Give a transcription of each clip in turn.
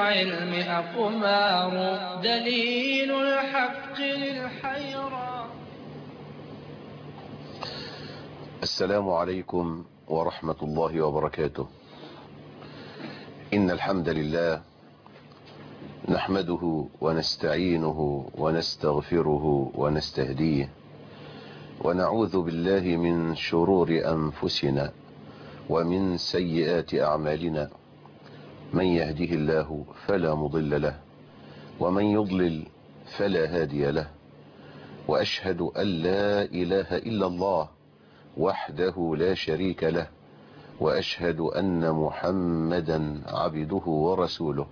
العلم أقمار دليل الحق للحيرى السلام عليكم ورحمة الله وبركاته إن الحمد لله نحمده ونستعينه ونستغفره ونستهديه ونعوذ بالله من شرور أنفسنا ومن سيئات أعمالنا من يهده الله فلا مضل له ومن يضلل فلا هادي له وأشهد أن لا إله إلا الله وحده لا شريك له وأشهد أن محمدا عبده ورسوله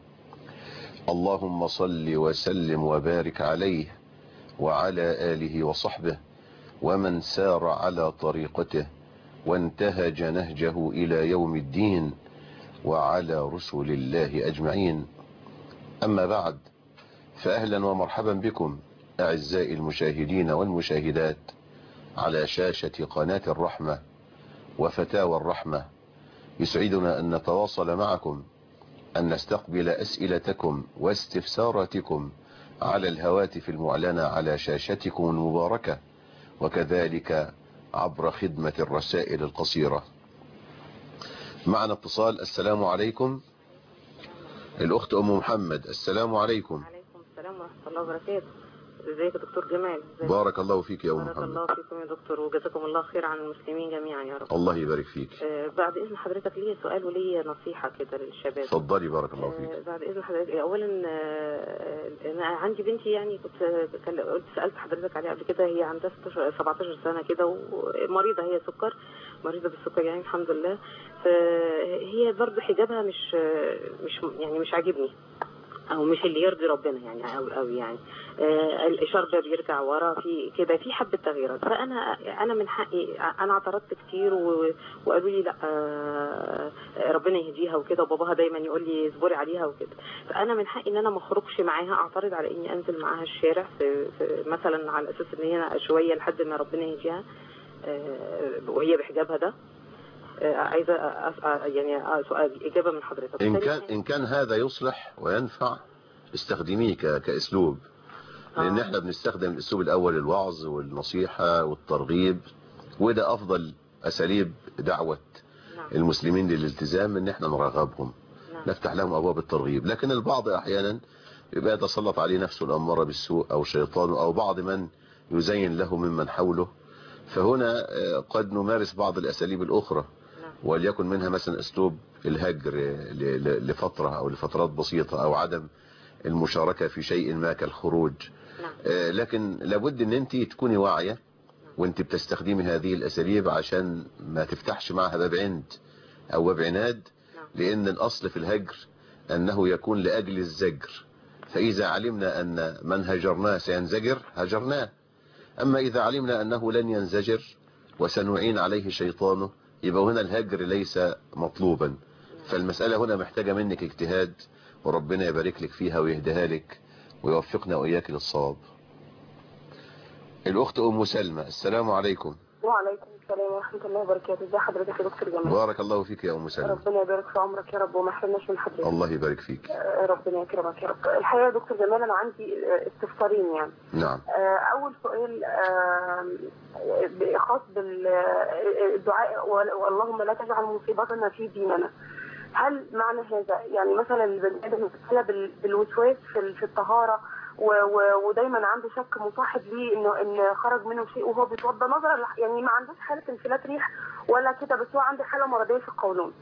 اللهم صل وسلم وبارك عليه وعلى آله وصحبه ومن سار على طريقته وانتهج نهجه إلى يوم الدين وعلى رسل الله أجمعين أما بعد فأهلا ومرحبا بكم أعزائي المشاهدين والمشاهدات على شاشة قناة الرحمة وفتاوى الرحمة يسعدنا أن نتواصل معكم أن نستقبل أسئلتكم واستفساراتكم على الهواتف المعلنة على شاشتكم المباركة وكذلك عبر خدمة الرسائل القصيرة معنا اتصال السلام عليكم الأخت أم محمد السلام عليكم عليكم السلام ورحمة الله وبركاته ازيك يا دكتور جمال ازيك؟ بارك الله فيك يا أم بارك محمد الله فيكم يا دكتور وجزاكم الله خير عن المسلمين جميعا يا رب الله يبارك فيك آه بعد اذن حضرتك ليا سؤال وليا نصيحة كده للشباب اتفضلي بارك الله آه فيك بعد اذن حضرتك اولا آه انا عندي بنتي يعني كنت كل- قلت سالت حضرتك عليها قبل كده هي عندها 16 17 سنه كده ومريضه هي سكر مريضه بالسكر يعني الحمد لله فهي برضو حجابها مش مش يعني مش عاجبني او مش اللي يرضي ربنا يعني او او يعني آه الشرب بيرجع ورا في كده في حبه تغييرات فانا انا من حقي انا اعترضت كتير و- وقالوا لي لا آه ربنا يهديها وكده وباباها دايما يقول لي اصبري عليها وكده فانا من حقي ان انا ما اخرجش معاها اعترض على اني انزل معاها الشارع في, في مثلا على اساس ان هي شويه لحد ما ربنا يهديها آه وهي بحجابها ده آه عايزه أسأل يعني سؤال اجابه من حضرتك إن تاني كان, حاجة- إن كان هذا يصلح وينفع استخدميه ك- كأسلوب لأن آه. احنا بنستخدم الأسلوب الأول الوعظ والنصيحة والترغيب وده أفضل أساليب دعوة نعم المسلمين للالتزام ان احنا نرغبهم نعم نفتح لهم ابواب الترغيب لكن البعض احيانا يبقى يتسلط عليه نفسه الاماره بالسوء او شيطانه او بعض من يزين له ممن حوله فهنا آه، قد نمارس بعض الاساليب الاخرى نعم وليكن منها مثلا اسلوب الهجر ل- ل- لفتره او لفترات بسيطه او عدم المشاركه في شيء ما كالخروج نعم آه، لكن لابد ان انت تكوني واعيه وانت بتستخدمي هذه الاساليب عشان ما تفتحش معها باب عند او باب عناد نعم لان الاصل في الهجر انه يكون لاجل الزجر فاذا علمنا ان من هجرناه سينزجر هجرناه اما اذا علمنا انه لن ينزجر وسنعين عليه شيطانه يبقى هنا الهجر ليس مطلوبا فالمسألة هنا محتاجة منك اجتهاد وربنا يبارك لك فيها ويهديها لك ويوفقنا وإياك للصواب الأخت أم سلمى السلام عليكم وعليكم السلام ورحمة الله وبركاته ازي حضرتك يا دكتور جمال بارك الله فيك يا أم سلمى ربنا يبارك في عمرك يا رب وما يحرمناش من حضرتك الله يبارك فيك آه، ربنا يكرمك يا رب الحقيقة يا دكتور جمال أنا عندي آه، استفسارين يعني نعم آه، أول سؤال آه، خاص بالدعاء اللهم لا تجعل مصيبتنا في ديننا هل معنى هذا يعني مثلا البني ادم يبتلى بال- بالوسواس في ال- في الطهاره و- و- ودايما عنده شك مصاحب ليه انه ان خرج منه شيء وهو بيتوضى نظرا لح- يعني ما عندوش حاله انفلات ريح ولا كده بس هو عنده حاله مرضيه في القولون.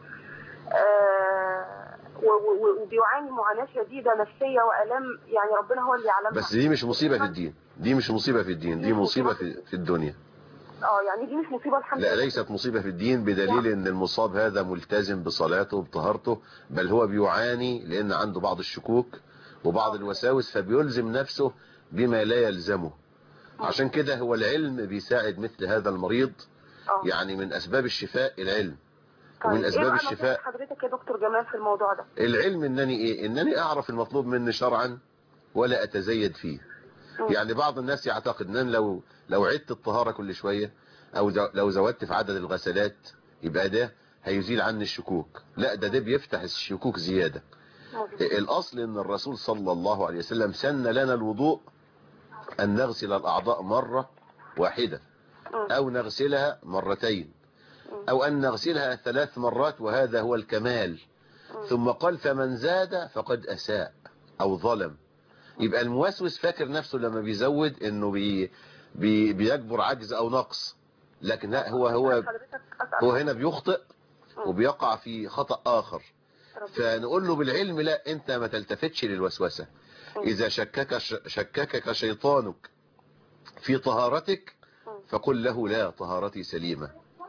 آه و- و- وبيعاني معاناه شديده نفسيه والام يعني ربنا هو اللي يعلمها. بس دي مش مصيبة في الدين دي مش مصيبة في الدين دي مصيبة في, في الدنيا اه يعني دي مش مصيبه الحمد لا لله. ليست مصيبة في الدين بدليل ان المصاب هذا ملتزم بصلاته بطهارته بل هو بيعاني لان عنده بعض الشكوك وبعض الوساوس فبيلزم نفسه بما لا يلزمه عشان كده هو العلم بيساعد مثل هذا المريض اه يعني من اسباب الشفاء العلم طيب، ومن إيه اسباب بقى الشفاء نصيحة حضرتك يا دكتور جمال في الموضوع ده؟ العلم انني ايه انني اعرف المطلوب مني شرعا ولا اتزيد فيه مم. يعني بعض الناس يعتقد ان أنا لو لو عدت الطهارة كل شوية او زو- لو زودت في عدد الغسلات يبقى ده هيزيل عني الشكوك لا ده ده بيفتح الشكوك زيادة مظبوط. الأصل أن الرسول صلى الله عليه وسلم سن لنا الوضوء أن نغسل الأعضاء مرة واحدة مم. أو نغسلها مرتين أو أن نغسلها ثلاث مرات وهذا هو الكمال ثم قال فمن زاد فقد أساء أو ظلم يبقى الموسوس فاكر نفسه لما بيزود انه بي بي بيجبر عجز او نقص لكن لا هو هو حضرتك أسأل هو هنا بيخطئ وبيقع في خطأ آخر فنقول له بالعلم لا انت ما تلتفتش للوسوسة اذا شكك شككك شيطانك في طهارتك فقل له لا طهارتي سليمة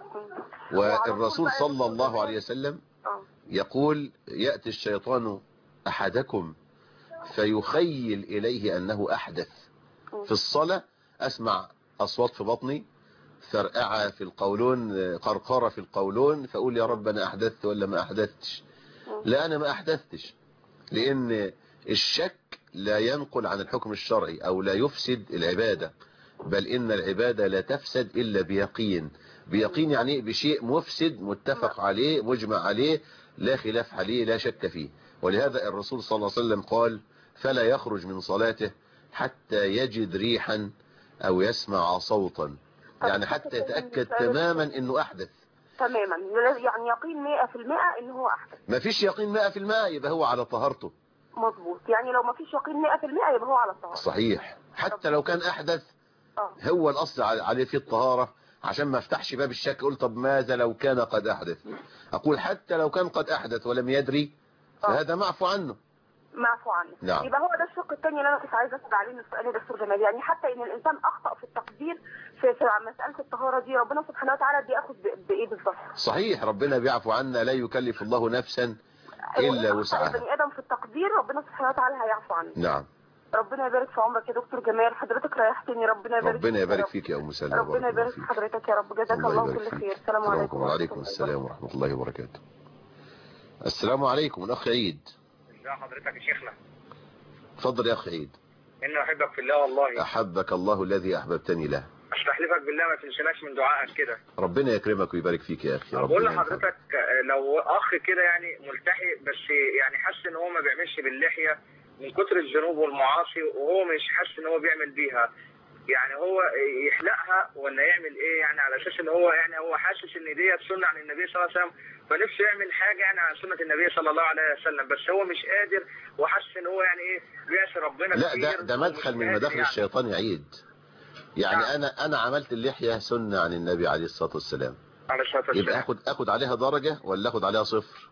والرسول صلى الله عليه وسلم اه يقول يأتي الشيطان أحدكم فيخيل إليه أنه أحدث في الصلاة أسمع أصوات في بطني فرقعة في القولون قرقرة في القولون فأقول يا رب أنا أحدثت ولا ما أحدثتش لا أنا ما أحدثتش لأن الشك لا ينقل عن الحكم الشرعي أو لا يفسد العبادة بل إن العبادة لا تفسد إلا بيقين بيقين يعني إيه؟ بشيء مفسد متفق عليه مجمع عليه لا خلاف عليه لا شك فيه ولهذا الرسول صلى الله عليه وسلم قال فلا يخرج من صلاته حتى يجد ريحا أو يسمع صوتا يعني حتى يتأكد تماما أنه أحدث تماما يعني يقين 100% ان هو احدث ما فيش يقين 100% يبقى هو على طهارته مظبوط يعني لو ما فيش يقين 100% يبقى هو على الطهارة صحيح حتى لو كان أحدث اه هو الأصل على- عليه في الطهارة عشان ما افتحش باب الشك اقول طب ماذا لو كان قد أحدث أقول حتى لو كان قد أحدث ولم يدري فهذا معفو عنه معفو عنه نعم. يبقى هو ده الشق الثاني اللي انا كنت عايزه اسال عليه من السؤال يا دكتور جمال يعني حتى ان الانسان اخطا في التقدير في, في مساله الطهاره دي ربنا سبحانه وتعالى بياخد ب- بايه بالظبط صحيح ربنا بيعفو عنا لا يكلف الله نفسا إلا أخطأ وسعها البني ادم في التقدير ربنا سبحانه وتعالى هيعفو عنه نعم ربنا يبارك في عمرك يا دكتور جمال حضرتك ريحتني ربنا يبارك ربنا فيك يا يبارك رب. فيك يا أم سلمى ربنا بارك الله يبارك في فيك حضرتك يا رب جزاك الله الله يبارك كل فيك. خير السلام عليكم وعليكم السلام ورحمة الله وبركاته السلام عليكم الأخ عيد ازي حضرتك يا شيخنا اتفضل يا أخ عيد اني احبك في الله والله أحبك الله الذي أحببتني له استحلفك بالله ما تنسناش من دعائك كده ربنا يكرمك ويبارك فيك يا أخي بقول ربنا ينفعك. لحضرتك آه، لو اخ كده يعني ملتحي بس يعني حاسس ان هو ما بيعملش باللحيه من كتر الذنوب والمعاصي وهو مش حاسس ان هو بيعمل بيها يعني هو يحلقها ولا يعمل ايه يعني على اساس ان هو يعني هو حاسس ان ديت سنه عن النبي صلى الله عليه وسلم فنفسه يعمل حاجه يعني عن سنه النبي صلى الله عليه وسلم بس هو مش قادر وحاسس ان هو يعني ايه بيعصي ربنا لا كتير ده ده ومش مدخل من قادر مداخل يعني. الشيطان يعيد يعني نعم. انا انا عملت اللحيه سنه عن النبي عليه الصلاه والسلام على الصلاه والسلام يبقى اخد اخد عليها درجه ولا اخد عليها صفر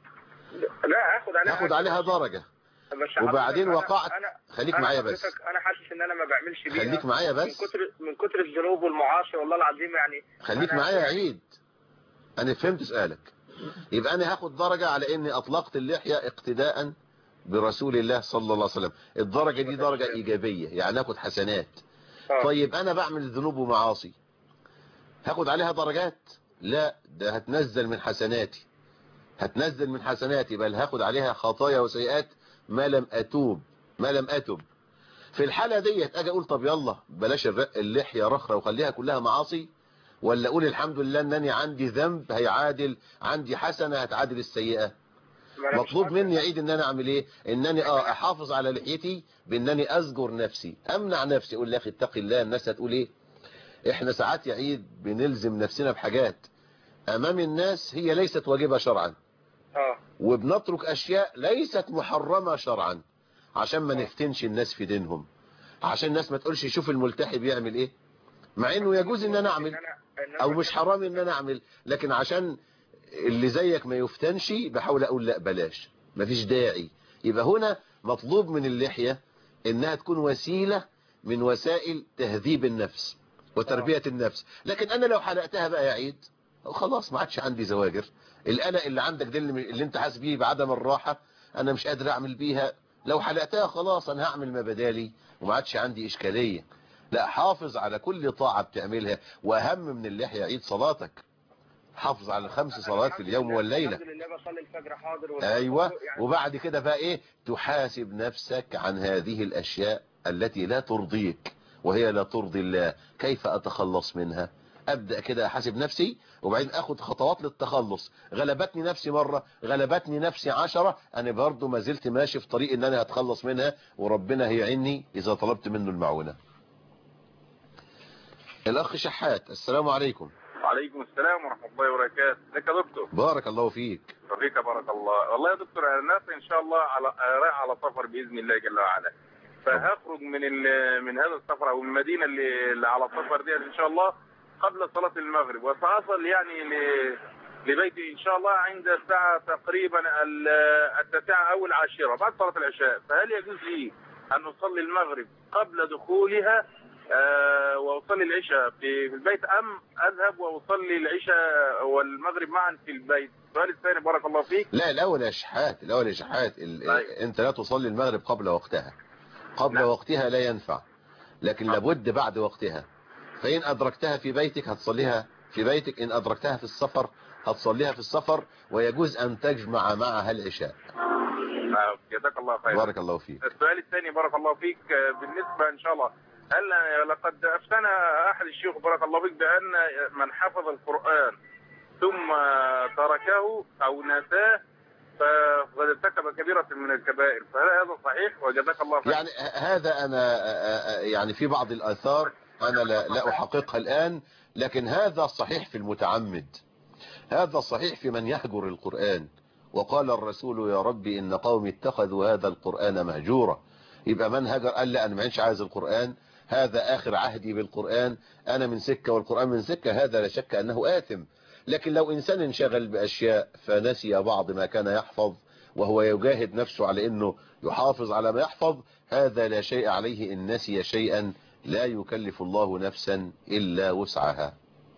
لا اخد عليها اخد عليها درجه بس وبعدين حضرتك أنا- وقعت أنا- خليك أنا معايا بس حضرتك انا حاسس ان انا ما بعملش بيها خليك معايا من بس كتر من كتر الذنوب والمعاصي والله العظيم يعني خليك أنا- معايا يا عيد انا فهمت سؤالك يبقى انا هاخد درجه على اني اطلقت اللحيه اقتداء برسول الله صلى الله عليه وسلم الدرجه دي درجه ايجابيه يعني اخد حسنات آه. طيب انا بعمل ذنوب ومعاصي هاخد عليها درجات لا ده هتنزل من حسناتي هتنزل من حسناتي بل هاخد عليها خطايا وسيئات ما لم اتوب ما لم اتب في الحالة ديت اجي اقول طب يلا بلاش الر- اللحية رخرة وخليها كلها معاصي ولا اقول الحمد لله انني عندي ذنب هيعادل عندي حسنة هتعادل السيئة ما أنا مش مطلوب عارف. مني عيد ان انا اعمل ايه انني اه احافظ على لحيتي بانني ازجر نفسي امنع نفسي اقول يا اخي اتقي الله الناس هتقول ايه احنا ساعات يا عيد بنلزم نفسنا بحاجات امام الناس هي ليست واجبة شرعا اه وبنترك اشياء ليست محرمة شرعا عشان ما نفتنش الناس في دينهم عشان الناس ما تقولش شوف الملتحي بيعمل ايه مع انه يجوز ان انا اعمل إن أنا- إن أنا- او مش حرام ان انا اعمل لكن عشان اللي زيك ما يفتنش بحاول اقول لا بلاش مفيش داعي يبقى هنا مطلوب من اللحية انها تكون وسيلة من وسائل تهذيب النفس وتربية النفس لكن انا لو حلقتها بقى يا عيد خلاص ما عادش عندي زواجر القلق اللي عندك ده اللي, اللي انت حاسس بيه بعدم الراحة انا مش قادر اعمل بيها لو حلقتها خلاص انا هعمل ما بدالي وما عادش عندي اشكالية لا حافظ على كل طاعة بتعملها واهم من اللحية عيد صلاتك حافظ على الخمس صلوات في اليوم والليلة الحمد لله بصلي الفجر حاضر والظهر ايوه يعني وبعد كده بقى ايه تحاسب نفسك عن هذه الاشياء التي لا ترضيك وهي لا ترضي الله كيف اتخلص منها ابدا كده احاسب نفسي وبعدين اخد خطوات للتخلص غلبتني نفسي مرة غلبتني نفسي عشرة انا برضو ما زلت ماشي في طريق ان انا هتخلص منها وربنا هيعني اذا طلبت منه المعونة الاخ شحات السلام عليكم وعليكم السلام ورحمة الله وبركاته ازيك يا دكتور بارك الله فيك فيك بارك الله والله يا دكتور انا ناس ان شاء الله على رايح على سفر باذن الله جل وعلا فهخرج من ال- من هذا السفر او المدينه اللي, اللي على السفر دي ان شاء الله قبل صلاه المغرب وساصل يعني ل- لبيتي ان شاء الله عند الساعه تقريبا ال- التاسعه او العاشره بعد صلاه العشاء فهل يجوز لي ان اصلي المغرب قبل دخولها آه، واصلي العشاء في في البيت ام اذهب واصلي العشاء والمغرب معا في البيت السؤال الثاني بارك الله فيك لا الاول يا شحات الاول يا شحات ال... طيب. انت لا تصلي المغرب قبل وقتها قبل نعم. وقتها لا ينفع لكن نعم. لابد بعد وقتها فإن أدركتها في بيتك هتصليها في بيتك إن أدركتها في السفر هتصليها في السفر ويجوز أن تجمع معها العشاء آه، جزاك الله خير بارك الله فيك السؤال الثاني بارك الله فيك آه، بالنسبة إن شاء الله هل آه، لقد أفتنا أحد الشيوخ بارك الله فيك بأن من حفظ القرآن ثم تركه أو نساه فقد ارتكب كبيرة من الكبائر فهل هذا صحيح وجزاك الله خير يعني ه- هذا أنا آه، آه، يعني في بعض الآثار أنا لا, لا أحققها الآن لكن هذا صحيح في المتعمد هذا صحيح في من يهجر القرآن وقال الرسول يا ربي إن قومي اتخذوا هذا القرآن مهجورا يبقى من هجر قال لا أنا ما عادش عايز القرآن هذا آخر عهدي بالقرآن أنا من سكة والقرآن من سكة هذا لا شك أنه آثم لكن لو إنسان انشغل بأشياء فنسي بعض ما كان يحفظ وهو يجاهد نفسه على أنه يحافظ على ما يحفظ هذا لا شيء عليه إن نسي شيئا لا يكلف الله نفسا إلا وسعها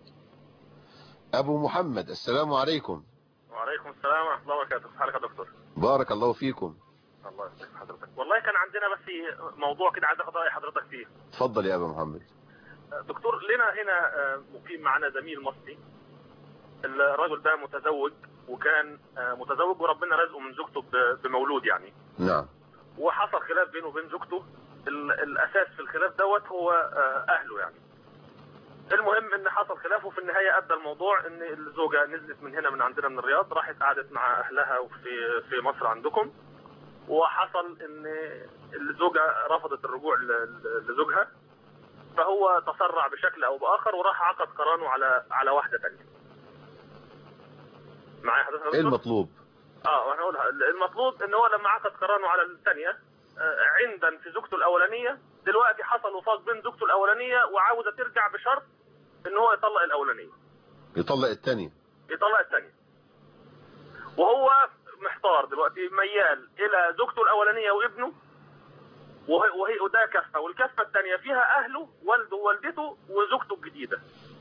أبو محمد السلام عليكم وعليكم السلام ورحمة الله وبركاته حالك يا دكتور بارك الله فيكم الله يسلمك حضرتك والله كان عندنا بس موضوع كده عايز اخد راي حضرتك فيه تفضل يا أبو محمد دكتور لنا هنا آه، مقيم معنا زميل مصري الرجل ده متزوج وكان آه، متزوج وربنا رزقه من زوجته ب- بمولود يعني نعم وحصل خلاف بينه وبين زوجته ال- الاساس في الخلاف دوت هو آه، اهله يعني المهم ان حصل خلاف وفي النهايه ادى الموضوع ان الزوجه نزلت من هنا من عندنا من الرياض راحت قعدت مع اهلها في في مصر عندكم وحصل ان الزوجه رفضت الرجوع ل- ل- لزوجها فهو تسرع بشكل او باخر وراح عقد قرانه على على واحده ثانيه معايا حضرتك يا إيه دكتور؟ المطلوب اه وانا اقولها المطلوب ان هو لما عقد قرانه على الثانيه آه، عندا في زوجته الاولانيه دلوقتي حصل وفاق بين زوجته الاولانيه وعاوزه ترجع بشرط ان هو يطلق الاولانيه يطلق التانية يطلق الثانيه وهو محتار دلوقتي ميال الى زوجته الاولانيه وابنه وهي وهي وده كفه والكفه الثانيه فيها اهله والده ووالدته وزوجته الجديده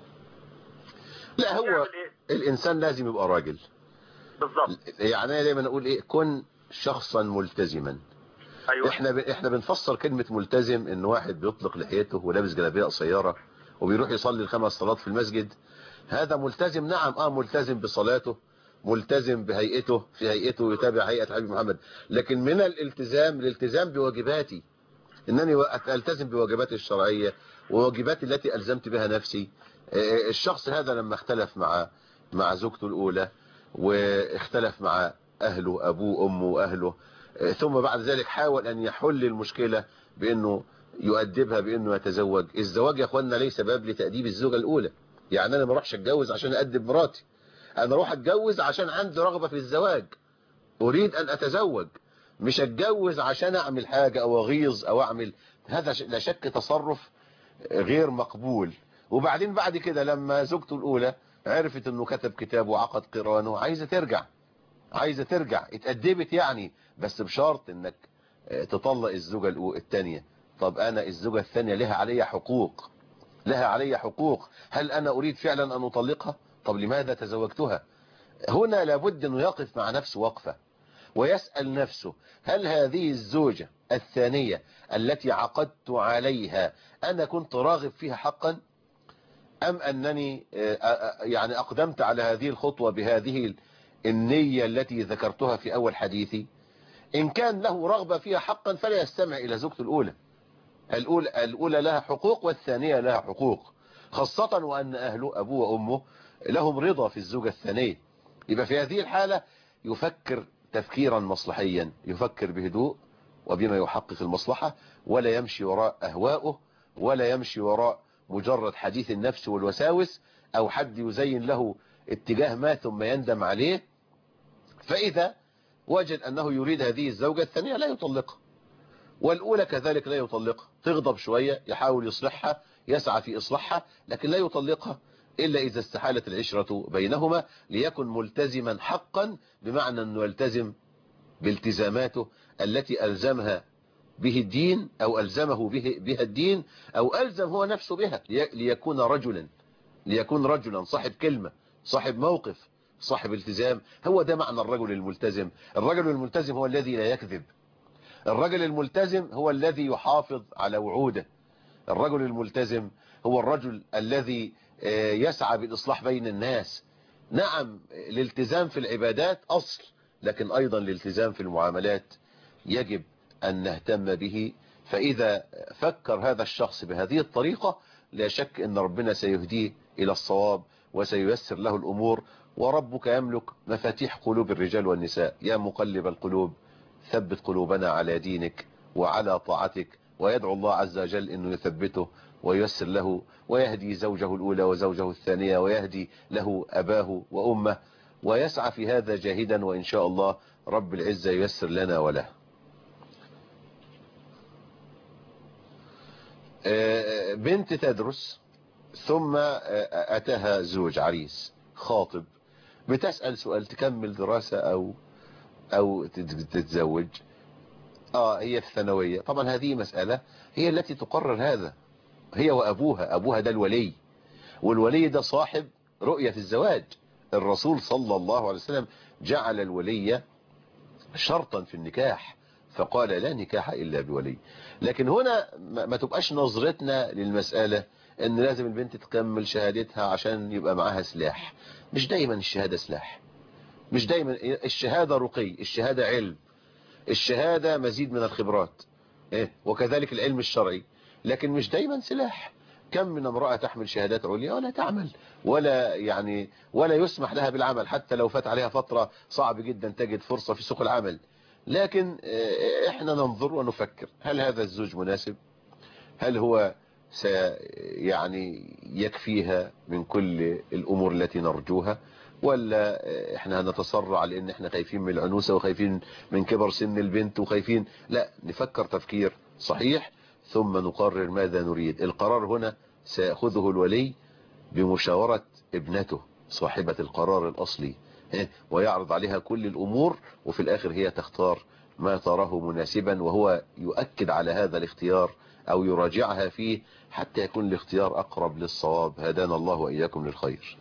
لا هو يعمل ايه الإنسان لازم يبقى راجل بالظبط يعني أنا دايما أقول إيه كن شخصا ملتزما ايوه احنا ب... احنا بنفسر كلمة ملتزم ان واحد بيطلق لحيته ولابس جلابيه قصيره وبيروح يصلي الخمس صلوات في المسجد هذا ملتزم نعم اه ملتزم بصلاته ملتزم بهيئته في هيئته ويتابع هيئة الحبيب محمد لكن من الالتزام الالتزام بواجباتي انني التزم بواجباتي الشرعية وواجباتي التي الزمت بها نفسي آه، الشخص هذا لما اختلف مع مع زوجته الاولى واختلف مع اهله ابوه امه واهله آه، ثم بعد ذلك حاول ان يحل المشكلة بانه يؤدبها بانه يتزوج الزواج يا اخوانا ليس باب لتأديب الزوجة الاولى يعني انا ما اروحش اتجوز عشان ادب مراتي انا اروح اتجوز عشان عندي رغبة في الزواج اريد ان اتزوج مش اتجوز عشان اعمل حاجة او اغيظ او اعمل هذا لا شك تصرف غير مقبول وبعدين بعد كده لما زوجته الاولى عرفت انه كتب كتاب وعقد قرانه عايزة ترجع عايزة ترجع اتأدبت يعني بس بشرط انك تطلق الزوجة الأو- التانية طب انا الزوجة الثانية لها علي حقوق لها علي حقوق هل انا اريد فعلا ان اطلقها طب لماذا تزوجتها هنا لابد انه يقف مع نفسه وقفة ويسأل نفسه هل هذه الزوجة الثانية التي عقدت عليها انا كنت راغب فيها حقا ام انني آه، آه، يعني اقدمت على هذه الخطوة بهذه النية التي ذكرتها في اول حديثي ان كان له رغبة فيها حقا فلا يستمع الى زوجته الاولى الاولى, الأولى لها حقوق والثانية لها حقوق خاصة وأن أهله أبوه وأمه لهم رضا في الزوجة الثانية يبقى في هذه الحالة يفكر تفكيرا مصلحيا يفكر بهدوء وبما يحقق المصلحة ولا يمشي وراء أهواؤه ولا يمشي وراء مجرد حديث النفس والوساوس أو حد يزين له اتجاه ما ثم يندم عليه فإذا وجد أنه يريد هذه الزوجة الثانية لا يطلقها والأولى كذلك لا يطلقها تغضب شوية يحاول يصلحها يسعى في إصلاحها لكن لا يطلقها إلا إذا استحالت العشرة بينهما ليكن ملتزما حقا بمعنى أنه يلتزم بالتزاماته التي ألزمها به الدين أو ألزمه به بها الدين أو ألزم هو نفسه بها ليكون رجلا ليكون رجلا صاحب كلمة صاحب موقف صاحب التزام هو ده معنى الرجل الملتزم الرجل الملتزم هو الذي لا يكذب الرجل الملتزم هو الذي يحافظ على وعوده الرجل الملتزم هو الرجل الذي يسعى بالإصلاح بين الناس نعم الالتزام في العبادات أصل لكن أيضا الالتزام في المعاملات يجب أن نهتم به فإذا فكر هذا الشخص بهذه الطريقة لا شك أن ربنا سيهديه إلى الصواب وسييسر له الأمور وربك يملك مفاتيح قلوب الرجال والنساء يا مقلب القلوب ثبت قلوبنا على دينك وعلى طاعتك ويدعو الله عز وجل أنه يثبته وييسر له ويهدي زوجه الأولى وزوجه الثانية ويهدي له أباه وأمه ويسعى في هذا جاهدا وإن شاء الله رب العزة ييسر لنا وله بنت تدرس ثم أتاها زوج عريس خاطب بتسأل سؤال تكمل دراسة أو أو تتزوج آه هي في الثانوية طبعا هذه مسألة هي التي تقرر هذا هي وأبوها أبوها ده الولي والولي ده صاحب رؤية في الزواج الرسول صلى الله عليه وسلم جعل الولي شرطا في النكاح فقال لا نكاح إلا بولي لكن هنا ما تبقاش نظرتنا للمسألة ان لازم البنت تكمل شهادتها عشان يبقى معاها سلاح مش دايما الشهادة سلاح مش دايما الشهادة رقي الشهادة علم الشهادة مزيد من الخبرات إيه؟ وكذلك العلم الشرعي لكن مش دايما سلاح كم من امرأة تحمل شهادات عليا ولا تعمل ولا يعني ولا يسمح لها بالعمل حتى لو فات عليها فترة صعب جدا تجد فرصة في سوق العمل لكن احنا ننظر ونفكر هل هذا الزوج مناسب هل هو سي يعني يكفيها من كل الامور التي نرجوها ولا احنا هنتسرع لان احنا خايفين من العنوسة وخايفين من كبر سن البنت وخايفين لا نفكر تفكير صحيح ثم نقرر ماذا نريد القرار هنا سيأخذه الولي بمشاورة ابنته صاحبة القرار الأصلي ويعرض عليها كل الأمور وفي الآخر هي تختار ما تراه مناسبا وهو يؤكد على هذا الاختيار أو يراجعها فيه حتى يكون الاختيار أقرب للصواب هدانا الله وإياكم للخير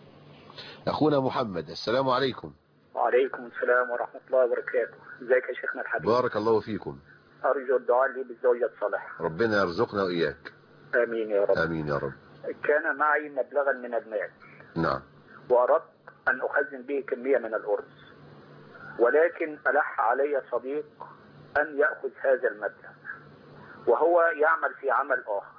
أخونا محمد السلام عليكم وعليكم السلام ورحمة الله وبركاته ازيك يا شيخنا الحبيب بارك الله فيكم أرجو الدعاء لي بالزوجة الصالحة ربنا يرزقنا وإياك آمين يا رب آمين يا رب كان معي مبلغا من المال نعم وأردت أن أخزن به كمية من الأرز ولكن ألح علي صديق أن يأخذ هذا المبلغ وهو يعمل في عمل آخر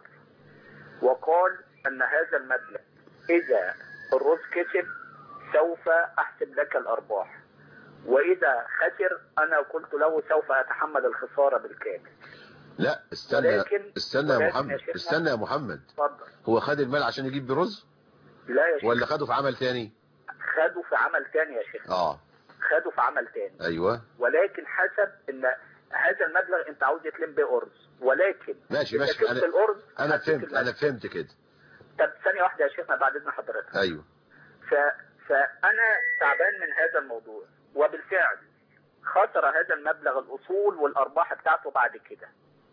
وقال أن هذا المبلغ إذا الرز كسب سوف أحسب لك الأرباح وإذا خسر أنا قلت له سوف أتحمل الخسارة بالكامل لا استنى ولكن- استنى يا ولكن محمد يا شيخنا- استنى يا محمد اتفضل هو خد المال عشان يجيب برز لا يا شيخ ولا خده في عمل تاني خدوا في عمل تاني يا شيخ اه خدوا في عمل تاني ايوه ولكن حسب ان هذا المبلغ انت عاوز تلم بيه ارز ولكن ماشي إذا ماشي شفت انا الارز انا هديك فهمت المبلغ. انا فهمت كده طب ثانيه واحده يا شيخنا بعد اذن حضرتك ايوه ف... فانا تعبان من هذا الموضوع وبالفعل خسر هذا المبلغ الاصول والارباح بتاعته بعد كده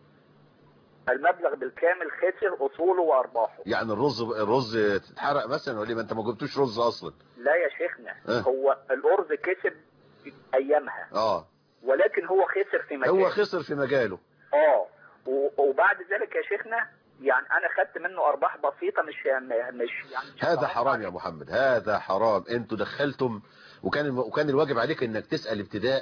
المبلغ بالكامل خسر اصوله وارباحه يعني الرز الرز اتحرق مثلا ولا إيه؟ ما انت ما جبتوش رز اصلا لا يا شيخنا أه. هو الارز كسب ايامها اه ولكن هو خسر في مكان هو خسر في مجاله اه و- وبعد ذلك يا شيخنا يعني انا خدت منه ارباح بسيطه مش مش يعني مش هذا هتعرف حرام عليه. يا محمد هذا حرام انتوا دخلتم وكان وكان الواجب عليك انك تسأل ابتداء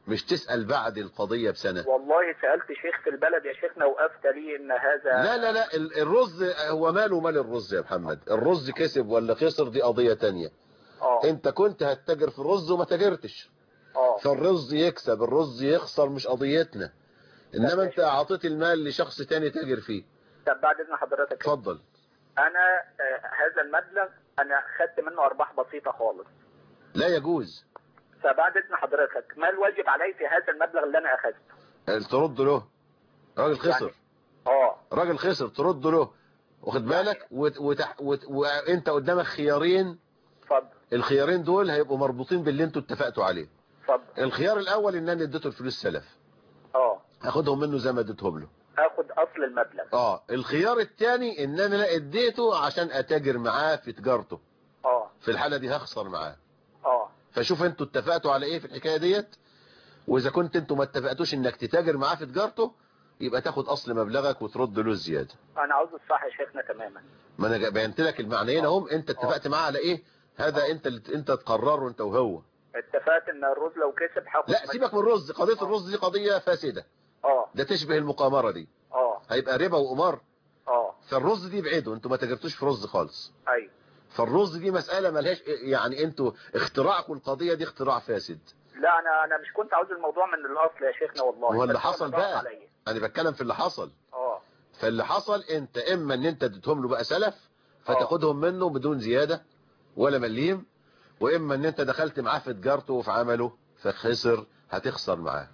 مش تسأل بعد القضية بسنة والله سألت شيخ في البلد يا شيخنا وأفتى لي إن هذا لا لا لا ال- الرز هو ماله مال الرز يا محمد الرز كسب ولا خسر دي قضية تانية اه انت كنت هتتاجر في الرز وما تاجرتش اه فالرز يكسب الرز يخسر مش قضيتنا انما انت اعطيت المال لشخص تاني تاجر فيه طب بعد إذن حضرتك اتفضل أنا آه، هذا المبلغ أنا خدت منه أرباح بسيطة خالص لا يجوز فبعد إذن حضرتك ما الواجب علي في هذا المبلغ اللي أنا أخذته؟ ترد له راجل خسر اه راجل خسر ترد له واخد بالك وت... وتح... وت... وانت قدامك خيارين اتفضل الخيارين دول هيبقوا مربوطين باللي انتوا اتفقتوا عليه اتفضل الخيار الاول ان انا اديته الفلوس سلف اه هاخدهم منه زي ما اديتهم له هاخد أصل المبلغ اه الخيار الثاني ان انا لا اديته عشان اتاجر معاه في تجارته اه في الحالة دي هخسر معاه اه فشوف انتوا اتفقتوا على ايه في الحكاية ديت واذا كنت انتوا ما اتفقتوش انك تتاجر معاه في تجارته يبقى تاخد اصل مبلغك وترد له الزيادة أنا عاوز الصح يا شيخنا تماما ما انا بينت لك المعنيين اهم انت اتفقت معاه على ايه هذا انت اللي انت تقرره انت وهو اتفقت إن الرز لو كسب هاخد لا سيبك من الرز قضية الرز دي قضية فاسدة اه ده تشبه المقامرة دي اه هيبقى ربا وقمار اه فالرز دي بعيدوا انتوا ما تاجرتوش في رز خالص أيوه فالرز دي مسألة ملهاش يعني انتوا اختراعكم القضية دي اختراع فاسد لا انا انا مش كنت عاوز الموضوع من الاصل يا شيخنا والله هو اللي بس حصل ضاق بقى عليا. انا بتكلم في اللي حصل اه فاللي حصل انت اما ان انت اديتهم له بقى سلف فتاخدهم منه بدون زيادة ولا مليم واما ان انت دخلت معاه في تجارته وفي عمله فخسر هتخسر معاه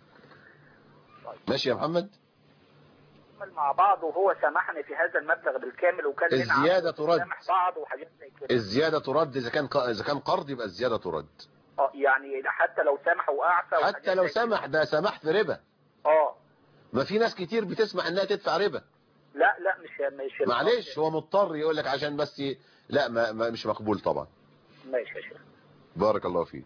ماشي يا محمد نعمل مع بعض وهو سامحني في هذا المبلغ بالكامل وكان لنا الزيادة عقد ترد. نسامح بعض وحاجات زي كده الزيادة ترد اذا كان ق- اذا كان قرض يبقى الزيادة ترد اه يعني حتى لو سامح واعفى حتى وحاجات لو زي كده. سمح ده سمح في ربا اه ما في ناس كتير بتسمح انها تدفع ربا لا لا مش مش معلش هو مضطر يقول لك عشان بس ي... لا ما... ما مش مقبول طبعا ماشي يا شيخ بارك الله فيك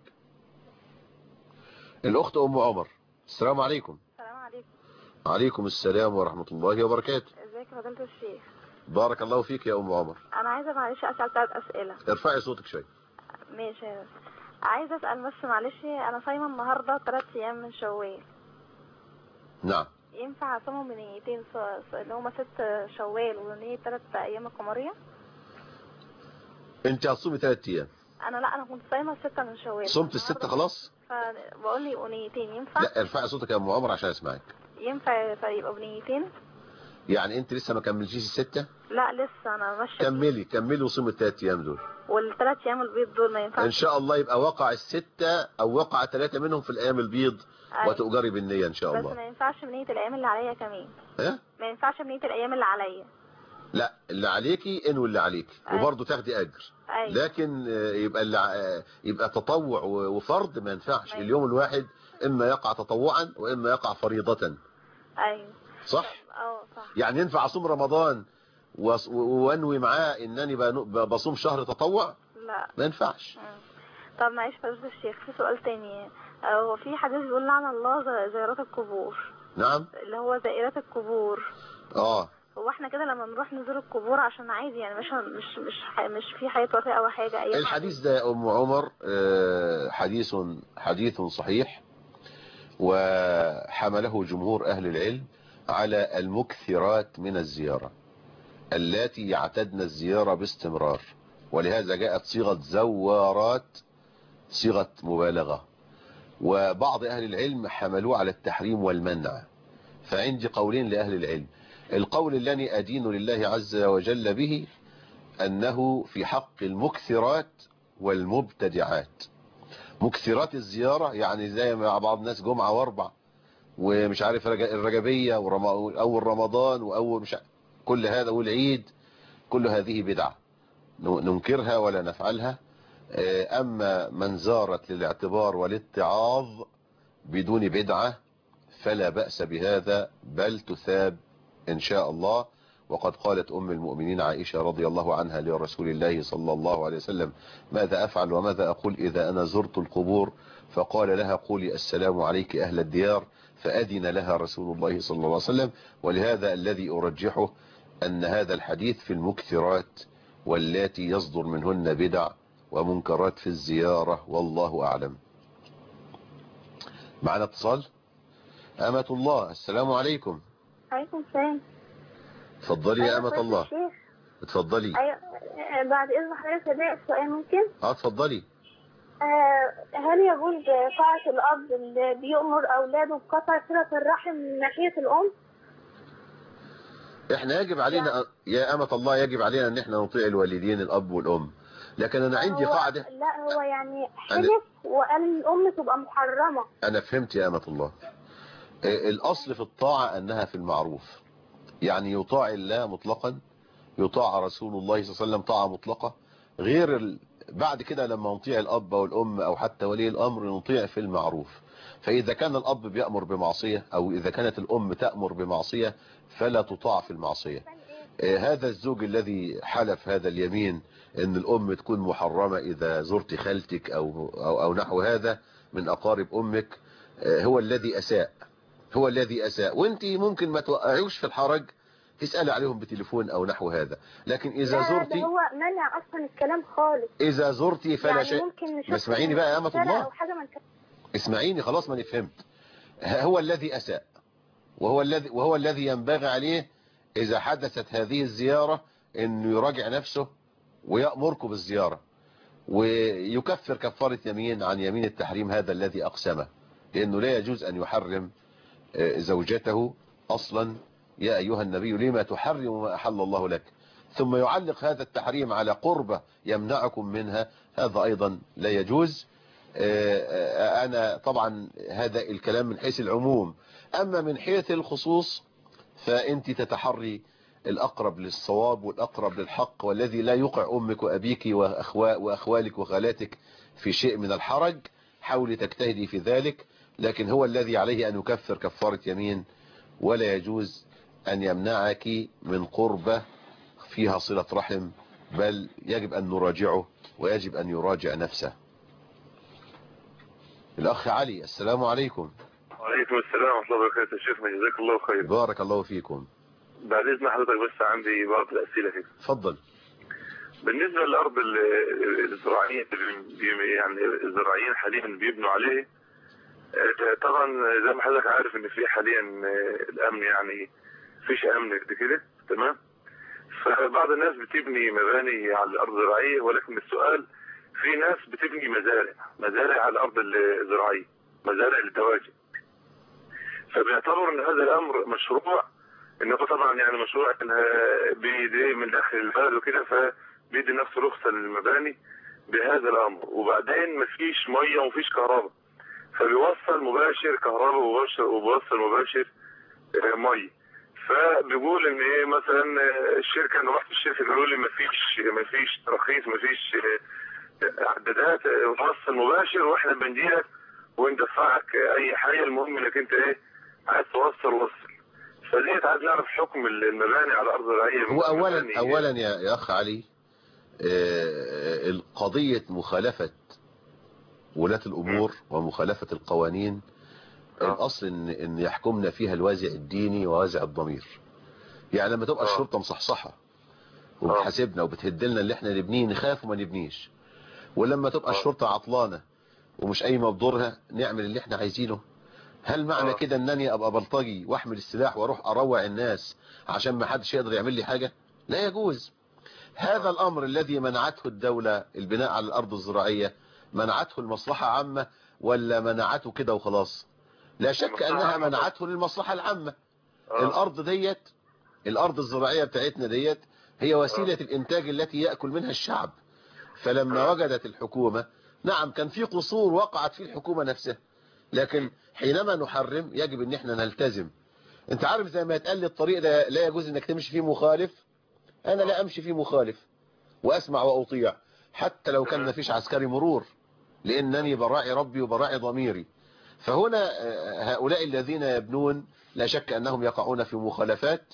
الأخت أم عمر السلام عليكم السلام عليكم عليكم السلام ورحمة الله وبركاته ازيك يا فضيلة الشيخ بارك الله فيك يا أم عمر انا عايزه معلش اسال ثلاث اسئله ارفعي صوتك شوي ماشي يا بس. عايزه اسال بس معلش انا صايمه النهارده ثلاث ايام من شوال نعم ينفع اصومهم بنيتين ص- ص- اللي هما ست شوال ونية ثلاث ايام القمريه انت هتصومي ثلاث ايام انا لا انا كنت صايمه ستة من شوال صمت الستة خلاص فبقول لي يبقوا نيتين ينفع لا ارفعي صوتك يا أم عمر عشان اسمعك ينفع يبقوا بنيتين يعني انت لسه ما كملتيش الستة لا لسه انا ماشيه فيه. كملي كملي وصومي الثلاث ايام دول والثلاث ايام البيض دول ما ان ينفعش شاء الله يبقى وقع الستة او وقع ثلاثة منهم في الايام البيض أيوة. وتؤجري بالنية ان شاء بس الله ما ينفعش بنية الايام اللي عليا كمان ها ما ينفعش بنية الايام اللي عليا لا اللي عليكي انوي اللي عليكي أيوة. وبرضه تاخدي اجر ايوه لكن آه، يبقى اللي ع- آه، يبقى تطوع و- وفرض ما ينفعش أيوة. اليوم الواحد اما يقع تطوعا واما يقع فريضة ايوه صح اه صح يعني ينفع اصوم رمضان وأص- و- وانوي معاه انني بنو- ب- بصوم شهر تطوع لا ما ينفعش مم. طب معلش فضيلة الشيخ في سؤال تاني آه، هو في حديث بيقول لعن الله ز- زيارات القبور نعم اللي هو زائرات القبور اه هو احنا كده لما نروح نزور القبور عشان عادي يعني مش مش مش ح- مش في حياة وفاة او حاجة اي الحديث ده يا ام عمر آه، حديث حديث صحيح وحمله جمهور اهل العلم على المكثرات من الزيارة التي يعتدن الزيارة باستمرار ولهذا جاءت صيغة زوارات صيغة مبالغة وبعض أهل العلم حملوه على التحريم والمنع فعندي قولين لأهل العلم القول الذي أدين لله عز وجل به أنه في حق المكثرات والمبتدعات مكثرات الزيارة يعني زي ما بعض الناس جمعة واربع ومش عارف رج- الرجبية ورم- أول رمضان وأول مش عارف كل هذا والعيد كل هذه بدعة ن- ننكرها ولا نفعلها آه، أما من زارت للاعتبار والاتعاظ بدون بدعة فلا بأس بهذا بل تثاب إن شاء الله وقد قالت أم المؤمنين عائشة رضي الله عنها لرسول الله صلى الله عليه وسلم ماذا أفعل وماذا أقول إذا أنا زرت القبور فقال لها قولي السلام عليك أهل الديار فأذن لها رسول الله صلى الله عليه وسلم ولهذا الذي أرجحه أن هذا الحديث في المكثرات واللاتي يصدر منهن بدع ومنكرات في الزيارة والله أعلم معنا اتصال أمة الله السلام عليكم عليكم السلام اتفضلي يا أمة الله الشيخ اتفضلي أيوة آه، بعد إذن حضرتك هدايا السؤال ممكن اه اتفضلي آه، هل يجوز طاعة الأب اللي بيأمر أولاده بقطع صلة الرحم من ناحية الأم؟ احنا يجب علينا يا أمة الله يجب علينا ان احنا نطيع الوالدين الأب والأم لكن أنا عندي هو- قاعدة لا هو يعني حلف وقال الأم تبقى محرمة أنا فهمت يا أمة الله آه، الأصل في الطاعة أنها في المعروف يعني يطاع الله مطلقا يطاع رسول الله صلى الله عليه وسلم طاعة مطلقة غير ال... بعد كده لما نطيع الأب والأم أو حتى ولي الأمر نطيع في المعروف فإذا كان الأب بيأمر بمعصية أو إذا كانت الأم تأمر بمعصية فلا تطاع في المعصية آه، هذا الزوج الذي حلف هذا اليمين ان الام تكون محرمة اذا زرت خالتك او, أو, أو نحو هذا من اقارب امك آه، هو الذي اساء هو الذي اساء وانت ممكن ما توقعيوش في الحرج تسأل عليهم بتليفون او نحو هذا لكن اذا لا، ده زرتي هو منع أصلا الكلام خالص اذا زرتي فلا يعني شيء ممكن نشوف ما اسمعيني بقى يا أمة رسالة الله أو حاجة من كده. اسمعيني خلاص ما فهمت هو الذي أساء وهو الذي وهو الذي ينبغي عليه إذا حدثت هذه الزيارة أنه يراجع نفسه ويأمركم بالزيارة ويكفر كفارة يمين عن يمين التحريم هذا الذي أقسمه لأنه لا يجوز أن يحرم آه، زوجته أصلا يا أيها النبي لما تحرم ما أحل الله لك ثم يعلق هذا التحريم على قربة يمنعكم منها هذا أيضا لا يجوز آه، آه، أنا طبعا هذا الكلام من حيث العموم أما من حيث الخصوص فأنت تتحري الأقرب للصواب والأقرب للحق والذي لا يقع أمك وأبيك وأخوا وأخوالك وخالاتك في شيء من الحرج حاولي تجتهدي في ذلك لكن هو الذي عليه أن يكفر كفارة يمين ولا يجوز أن يمنعك من قربة فيها صلة رحم بل يجب أن نراجعه ويجب أن يراجع نفسه الأخ علي السلام عليكم وعليكم السلام ورحمة الله وبركاته يا شيخنا جزاك الله خير بارك الله فيكم بعد إذن حضرتك بس عندي بعض الأسئلة كده تفضل بالنسبة للأرض ال- الزراعية اللي بي- يعني الزراعيين حاليا بيبنوا عليه آه، طبعا زي ما حضرتك عارف ان في حاليا آه، الامن يعني فيش امن قد كده تمام فبعض الناس بتبني مباني على الارض الزراعيه ولكن السؤال في ناس بتبني مزارع مزارع على الارض الزراعيه مزارع للدواجن فبيعتبر ان هذا الامر مشروع انه طبعا يعني مشروع انها بيدي من داخل البلد وكده فبيدي نفسه رخصه للمباني بهذا الامر وبعدين مفيش ميه ومفيش كهرباء فبيوصل مباشر كهرباء ومباشر وبيوصل مباشر آه، ميه فبيقول ان ايه مثلا آه، الشركه انا رحت الشركه قالوا لي مفيش مفيش تراخيص مفيش آه، اعدادات آه، وصل مباشر واحنا بنديلك وندفعك آه، اي حاجه المهم انك انت ايه عايز توصل وصل فديت عايز نعرف حكم المباني على الارض الزراعيه هو اولا مباني- اولا يا يا اخ علي آه، القضية مخالفة ولاة الامور ومخالفة القوانين الاصل ان ان يحكمنا فيها الوازع الديني ووازع الضمير يعني لما تبقى الشرطة مصحصحة وبتحاسبنا وبتهدلنا اللي احنا نبنيه نخاف وما نبنيش ولما تبقى الشرطة عطلانة ومش قايمه بدورها نعمل اللي احنا عايزينه هل معنى كده انني ابقى بلطجي واحمل السلاح واروح اروع الناس عشان ما حدش يقدر يعمل لي حاجة لا يجوز هذا الامر الذي منعته الدولة البناء على الارض الزراعية منعته المصلحة عامة ولا منعته كده وخلاص لا شك انها منعته للمصلحة العامة الارض ديت الارض الزراعية بتاعتنا ديت هي وسيلة الانتاج التي يأكل منها الشعب فلما وجدت الحكومة نعم كان في قصور وقعت في الحكومة نفسها لكن حينما نحرم يجب ان احنا نلتزم انت عارف زي ما يتقال لي الطريق ده لا يجوز انك تمشي فيه مخالف انا لا امشي فيه مخالف واسمع واطيع حتى لو كان مفيش عسكري مرور لانني براعي ربي وبراعي ضميري فهنا هؤلاء الذين يبنون لا شك انهم يقعون في مخالفات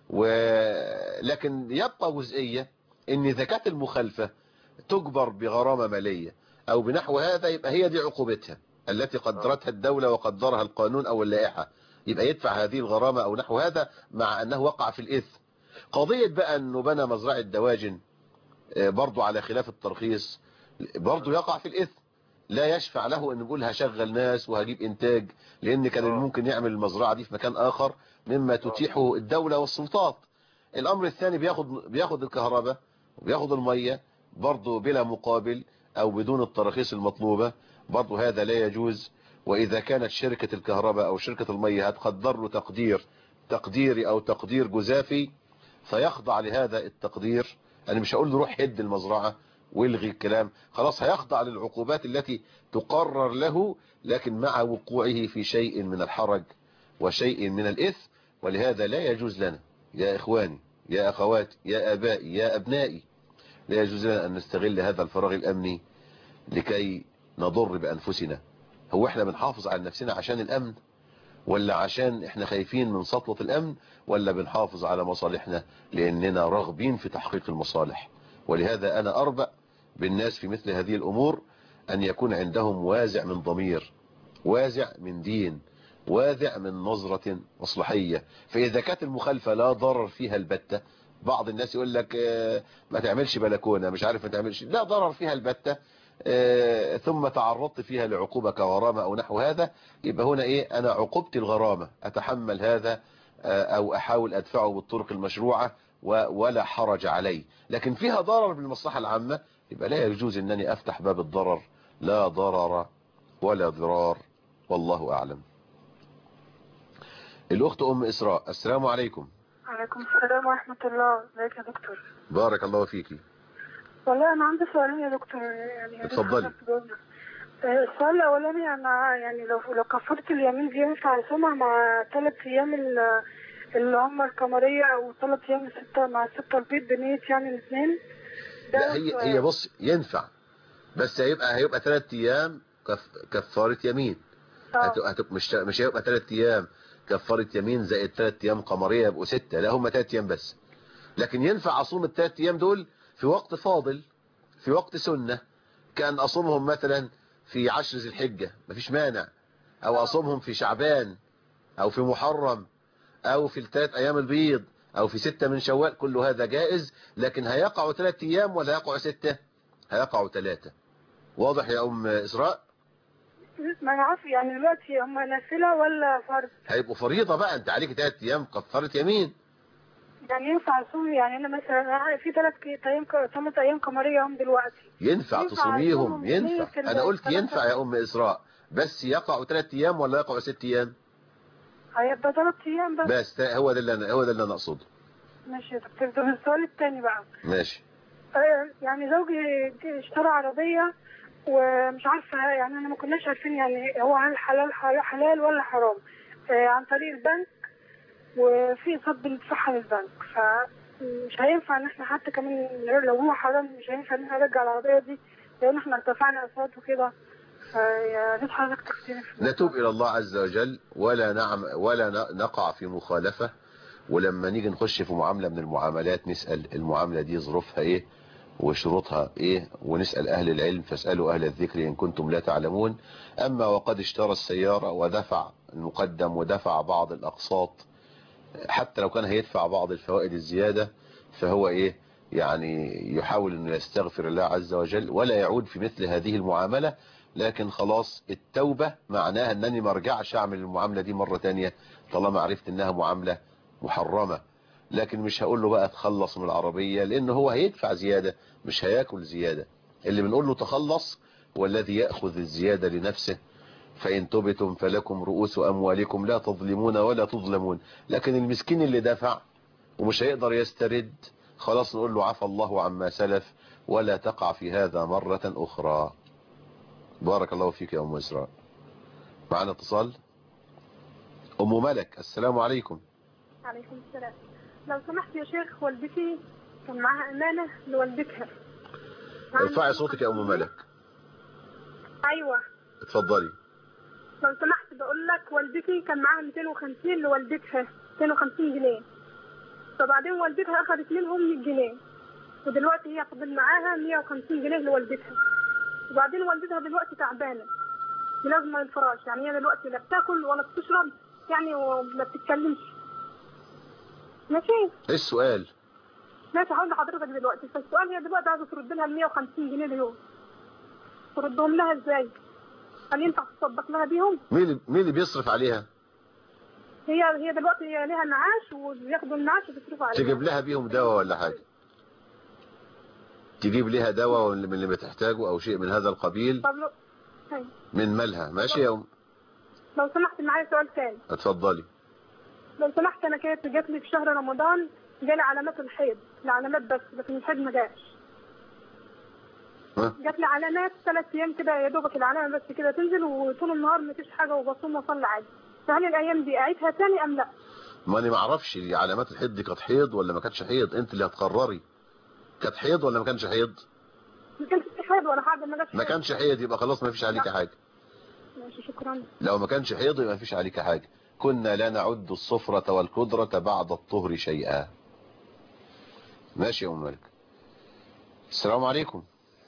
ولكن يبقى جزئية ان اذا كانت المخالفة تجبر بغرامة مالية او بنحو هذا يبقى هي دي عقوبتها التي قدرتها الدولة وقدرها القانون او اللائحة يبقى يدفع هذه الغرامة او نحو هذا مع انه وقع في الاثم قضية بقى انه بنى مزرعة دواجن برضو على خلاف الترخيص برضو يقع في الاثم لا يشفع له ان نقول هشغل ناس وهجيب انتاج لان كان اللي ممكن يعمل المزرعة دي في مكان اخر مما تتيحه الدولة والسلطات الامر الثاني بياخد بياخد الكهرباء وبياخد المية برضه بلا مقابل او بدون التراخيص المطلوبة برضه هذا لا يجوز واذا كانت شركة الكهرباء او شركة المية هتقدر له تقدير تقديري او تقدير جزافي فيخضع لهذا التقدير انا مش هقول له روح هد المزرعة والغي الكلام خلاص هيخضع للعقوبات التي تقرر له لكن مع وقوعه في شيء من الحرج وشيء من الإثم ولهذا لا يجوز لنا يا إخواني يا أخواتي يا أبائي يا أبنائي لا يجوز لنا أن نستغل هذا الفراغ الأمني لكي نضر بأنفسنا هو احنا بنحافظ على نفسنا عشان الأمن ولا عشان احنا خايفين من سطوة الأمن ولا بنحافظ على مصالحنا لأننا راغبين في تحقيق المصالح ولهذا أنا أربأ بالناس في مثل هذه الأمور أن يكون عندهم وازع من ضمير وازع من دين وازع من نظرة مصلحية فإذا كانت المخالفة لا ضرر فيها البتة بعض الناس يقول لك آه، ما تعملش بلكونة مش عارف ما تعملش لا ضرر فيها البتة آه، ثم تعرضت فيها لعقوبة كغرامة أو نحو هذا يبقى هنا إيه أنا عقوبتي الغرامة أتحمل هذا آه، أو أحاول أدفعه بالطرق المشروعة و- ولا حرج علي لكن فيها ضرر بالمصلحة العامة يبقى لا يجوز أنني أفتح باب الضرر لا ضرر ولا ضرار والله أعلم الأخت أم إسراء السلام عليكم عليكم السلام ورحمة الله ازيك يا دكتور بارك الله فيكي والله أنا عندي سؤالين يا دكتور يعني يا ريت اتفضلي. حضرتك تجاوبنا. آه، السؤال الأولاني أنا يعني لو لو كفرت اليمين دي ينفع أصومها مع ثلاث أيام ال- اللي هم القمرية أو ثلاث أيام الستة مع الستة البيض بنية يعني الاثنين لا هي هي بص ينفع بس هيبقى هيبقى ثلاث ايام كف كفاره يمين هت- هت- مش مش هيبقى ثلاث ايام كفاره يمين زائد ثلاث ايام قمريه يبقوا سته لا هم ثلاث ايام بس لكن ينفع اصوم الثلاث ايام دول في وقت فاضل في وقت سنه كان اصومهم مثلا في عشر ذي الحجه مفيش مانع او اصومهم في شعبان او في محرم او في الثلاث ايام البيض او في ستة من شوال كل هذا جائز لكن هيقعوا ثلاث ايام ولا هيقعوا ستة هيقعوا ثلاثة واضح يا ام اسراء ما أنا عارف يعني دلوقتي هم نافلة ولا فرض هيبقوا فريضة بقى انت عليك ثلاث ايام كفارة يمين يعني ينفع أصوم يعني أنا مثلا أنا في ثلاث أيام ثلاث أيام قمرية هم دلوقتي ينفع ينفع تصوميهم أصومهم ليه ينفع في انا قلت الثلاثة؟ ينفع يا ام اسراء بس يقعوا ثلاث ايام ولا يقعوا ست ايام هيبقى ثلاث أيام بس بس هو ده اللي انا هو ده اللي انا اقصده ماشي يا دكتور طب السؤال الثاني بقى ماشي آه، يعني زوجي اشترى عربية ومش عارفة يعني أنا ما كناش عارفين يعني هو هل حلال حلال ولا حرام آه، عن طريق البنك وفي اقساط بندفعها للبنك فمش هينفع ان احنا حتى كمان لو هو حرام مش هينفع ان احنا نرجع العربية دي لان احنا ارتفعنا اقساط وكده فيا ريت حضرتك تفتيني في نتوب إلى الله عز وجل ولا نعم ولا ن- نقع في مخالفة ولما نيجي نخش في معاملة من المعاملات نسأل المعاملة دي ظروفها ايه وشروطها ايه ونسأل اهل العلم فاسألوا اهل الذكر ان كنتم لا تعلمون اما وقد اشترى السيارة ودفع المقدم ودفع بعض الاقساط حتى لو كان هيدفع بعض الفوائد الزيادة فهو ايه يعني يحاول انه يستغفر الله عز وجل ولا يعود في مثل هذه المعاملة لكن خلاص التوبة معناها انني ما ارجعش اعمل المعاملة دي مرة تانية طالما عرفت انها معاملة محرمة لكن مش هقول له بقى تخلص من العربية لان هو هيدفع زيادة مش هياكل زيادة اللي بنقول له تخلص والذي يأخذ الزيادة لنفسه فإن تبتم فلكم رؤوس أموالكم لا تظلمون ولا تظلمون لكن المسكين اللي دفع ومش هيقدر يسترد خلاص نقول له عفى الله عما سلف ولا تقع في هذا مرة أخرى بارك الله فيك يا أم إسراء معنا اتصال أم ملك السلام عليكم عليكم السلام لو سمحت يا شيخ والدتي كان معاها أمانة لوالدتها ارفعي صوتك يا أم ملك أيوة اتفضلي لو سمحت بقول لك والدتي كان معاها 250 لوالدتها 250 جنيه فبعدين والدتها أخذت منهم 100 جنيه ودلوقتي هي فاضل معاها 150 جنيه لوالدتها وبعدين والدتها دلوقتي تعبانة ملازمة للفراش يعني هي دلوقتي لا بتاكل ولا بتشرب يعني وما بتتكلمش ماشي ايه السؤال ماشي هقول لحضرتك دلوقتي فالسؤال هي دلوقتي عايزه ترد لها ال 150 جنيه اليوم تردهم لها ازاي هل ينفع تصدق لها بيهم مين اللي- مين اللي بيصرف عليها هي هي دلوقتي هي ليها معاش وبياخدوا المعاش وبيصرفوا عليها تجيب لها بيهم دواء ولا حاجة تجيب لها دواء من اللي بتحتاجه او شيء من هذا القبيل طب لو هي. من مالها ماشي يا ام لو سمحت معايا سؤال تاني اتفضلي لو سمحت انا كانت جات لي في شهر رمضان جالي علامات الحيض العلامات بس لكن الحيض ما جاش ها؟ جات لي علامات ثلاث ايام كده يا دوبك العلامه بس كده تنزل وطول النهار ما فيش حاجه وبصوم واصلي عادي فهل الايام دي اعيدها تاني ام لا؟ ما انا ما اعرفش دي علامات الحيض دي كانت حيض ولا ما كانتش حيض انت اللي هتقرري كانت حيض ولا ما كانش حيض ما كانش في حيض ولا حاجه ما جاتش ما حيض. كانش حيض يبقى خلاص ما فيش عليك حاجة ماشي شكرا لو ما كانش حيض يبقى ما فيش عليك حاجة كنا لا نعد الصفرة والقدرة بعد الطهر شيئا ماشي يا ام مالك السلام عليكم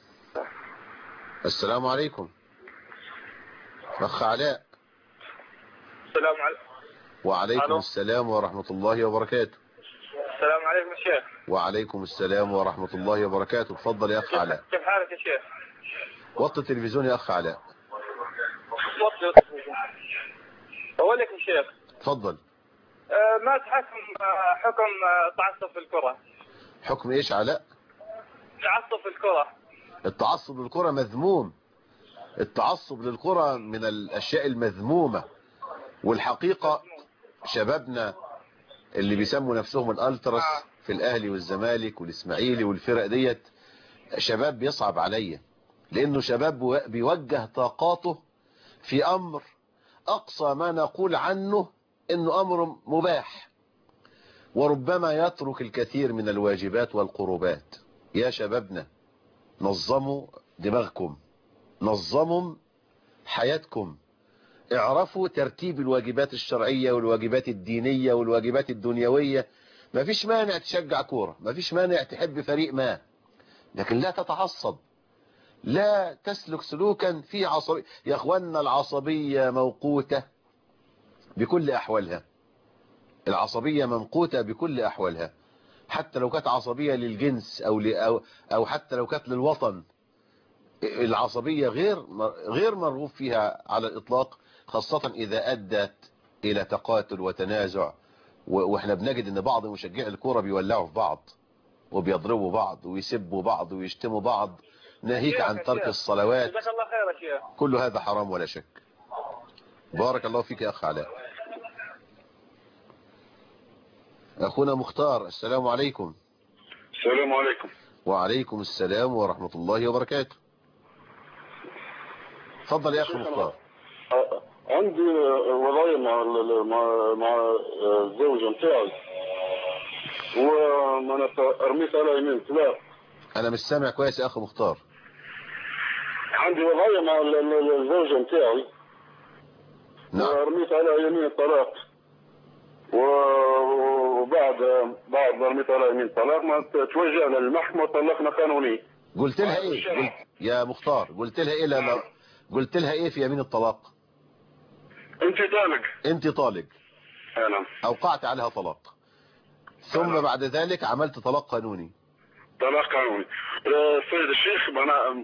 السلام عليكم اخ علاء السلام عليكم وعليكم ألو. السلام ورحمة الله وبركاته السلام عليكم يا شيخ وعليكم السلام ورحمة الله وبركاته اتفضل يا اخ علاء كيف حالك يا شيخ؟ وطي التلفزيون يا اخ علاء وطي أقول لك يا شيخ اتفضل آه، ما تحكم آه، حكم آه، تعصب في الكرة حكم ايش علاء تعصب في الكرة التعصب للكرة مذموم التعصب للكرة من الاشياء المذمومة والحقيقة شبابنا اللي بيسموا نفسهم الالتراس في الاهلي والزمالك والاسماعيلي والفرق ديت شباب بيصعب عليا لانه شباب بو- بيوجه طاقاته في امر اقصى ما نقول عنه انه امر مباح وربما يترك الكثير من الواجبات والقربات يا شبابنا نظموا دماغكم نظموا حياتكم اعرفوا ترتيب الواجبات الشرعية والواجبات الدينية والواجبات الدنيوية مفيش مانع تشجع كورة مفيش مانع تحب فريق ما لكن لا تتعصب لا تسلك سلوكا في عصبية يا اخوانا العصبية موقوتة بكل احوالها العصبية ممقوتة بكل احوالها حتى لو كانت عصبية للجنس او ل- او او حتى لو كانت للوطن العصبية غير غير مرغوب فيها على الاطلاق خاصة اذا ادت الى تقاتل وتنازع و- واحنا بنجد ان بعض مشجعي الكورة بيولعوا في بعض وبيضربوا بعض ويسبوا بعض ويشتموا بعض ناهيك عن ترك الصلوات جزاك الله خير يا شيخ كل هذا حرام ولا شك بارك الله فيك يا أخ علاء أخونا مختار السلام عليكم السلام عليكم وعليكم السلام ورحمة الله وبركاته تفضل يا أخي مختار أ- عندي وضعية مع ال- مع مع الزوجة نتاعي ومعناتها رميت على يمين طلاق أنا مش سامع كويس يا أخي مختار عندي وضعية مع ال- ال- الزوجة نتاعي ورميت على يمين الطلاق و- وبعد بعد ما رميت على يمين الطلاق ما توجهنا للمحكمة وطلقنا قانوني قلت لها إيه قلت يا مختار قلت لها إيه لا لا قلت لها إيه في يمين الطلاق انت طالق أنت طالق نعم أوقعت عليها طلاق ثم بعد ذلك عملت طلاق قانوني طلاق قانوني آه، سيد الشيخ انا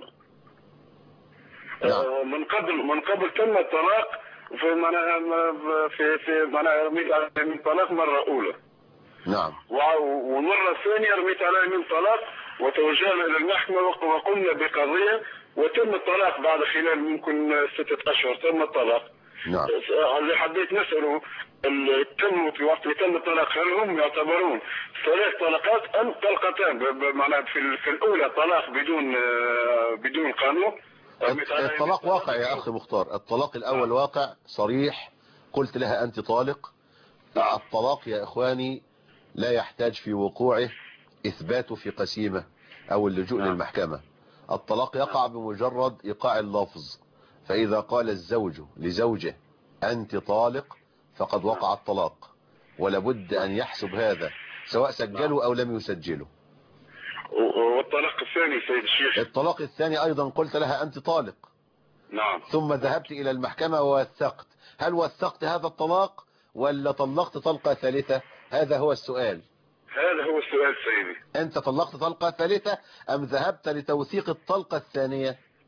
آه، من قبل من قبل تم الطلاق في معناها في في معناها رميت على يمين طلاق مره اولى نعم وع- والمره الثانيه رميت على يمين طلاق وتوجهنا الى المحكمه وق- وقمنا بقضيه وتم الطلاق بعد خلال ممكن ستة اشهر تم الطلاق نعم اللي حبيت نسأله اللي تم في وقت اللي تم الطلاق هل هم يعتبرون ثلاث طلقات أم طلقتان ب- ب- معناها في, ال- في الأولى طلاق بدون آه، بدون قانون الطلاق واقع يا أخي مختار الطلاق الأول واقع صريح قلت لها أنت طالق الطلاق يا إخواني لا يحتاج في وقوعه إثباته في قسيمة أو اللجوء للمحكمة الطلاق يقع بمجرد إيقاع اللفظ فإذا قال الزوج لزوجه أنت طالق فقد وقع الطلاق ولابد أن يحسب هذا سواء سجله أو لم يسجله و- والطلاق الثاني سيد الشيخ الطلاق الثاني أيضا قلت لها أنت طالق نعم ثم ذهبت إلى المحكمة ووثقت هل وثقت هذا الطلاق ولا طلقت طلقة ثالثة هذا هو السؤال هذا هو السؤال سيدي أنت طلقت طلقة ثالثة أم ذهبت لتوثيق الطلقة الثانية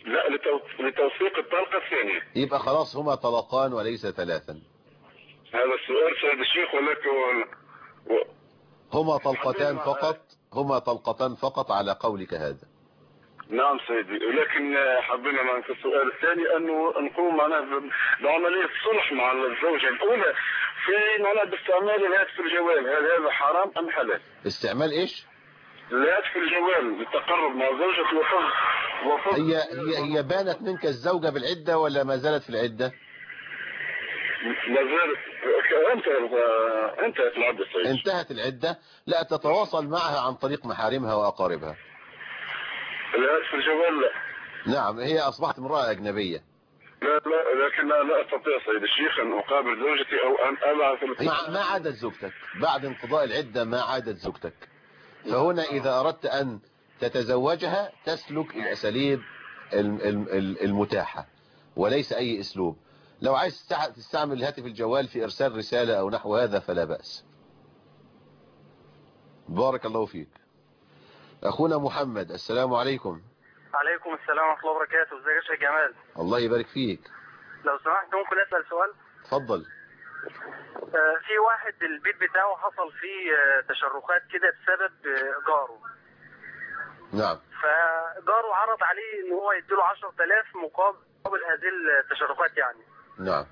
لا لتو- لتوثيق الطلقة الثانية يبقى خلاص هما طلقان وليس ثلاثا هذا السؤال سيد الشيخ ولكن و... هما طلقتان فقط هما طلقتان فقط على قولك هذا نعم سيدي ولكن حبينا معنا في السؤال الثاني انه نقوم معناها ب- بعمليه صلح مع الزوجه الاولى في معناها باستعمال الهاتف الجوال هل هذا حرام ام حلال؟ استعمال ايش الهاتف الجوال للتقرب مع زوجتي وفض وفض هي هي هي بانت منك الزوجة بالعدة ولا ما زالت في العدة ما زالت انتهت انتهت العدة سيدي انتهت العدة لا تتواصل معها عن طريق محارمها وأقاربها الهاتف الجوال لا نعم هي أصبحت امرأة أجنبية لا لا لكن لا استطيع سيد الشيخ ان اقابل زوجتي او ان ابعث ما ما عادت زوجتك بعد انقضاء العدة ما عادت زوجتك فهنا إذا أردت أن تتزوجها تسلك الأساليب الم- الم- الم- المتاحة وليس أي أسلوب لو عايز تستع- تستعمل الهاتف الجوال في إرسال رسالة أو نحو هذا فلا بأس بارك الله فيك أخونا محمد السلام عليكم عليكم السلام ورحمة الله وبركاته ازيك يا شيخ جمال الله يبارك فيك لو سمحت ممكن اسأل سؤال تفضل آه، في واحد البيت بتاعه حصل فيه آه، تشرخات كده بسبب آه، جاره نعم فجاره عرض عليه ان هو يديله 10000 مقابل مقابل هذه التشرخات يعني نعم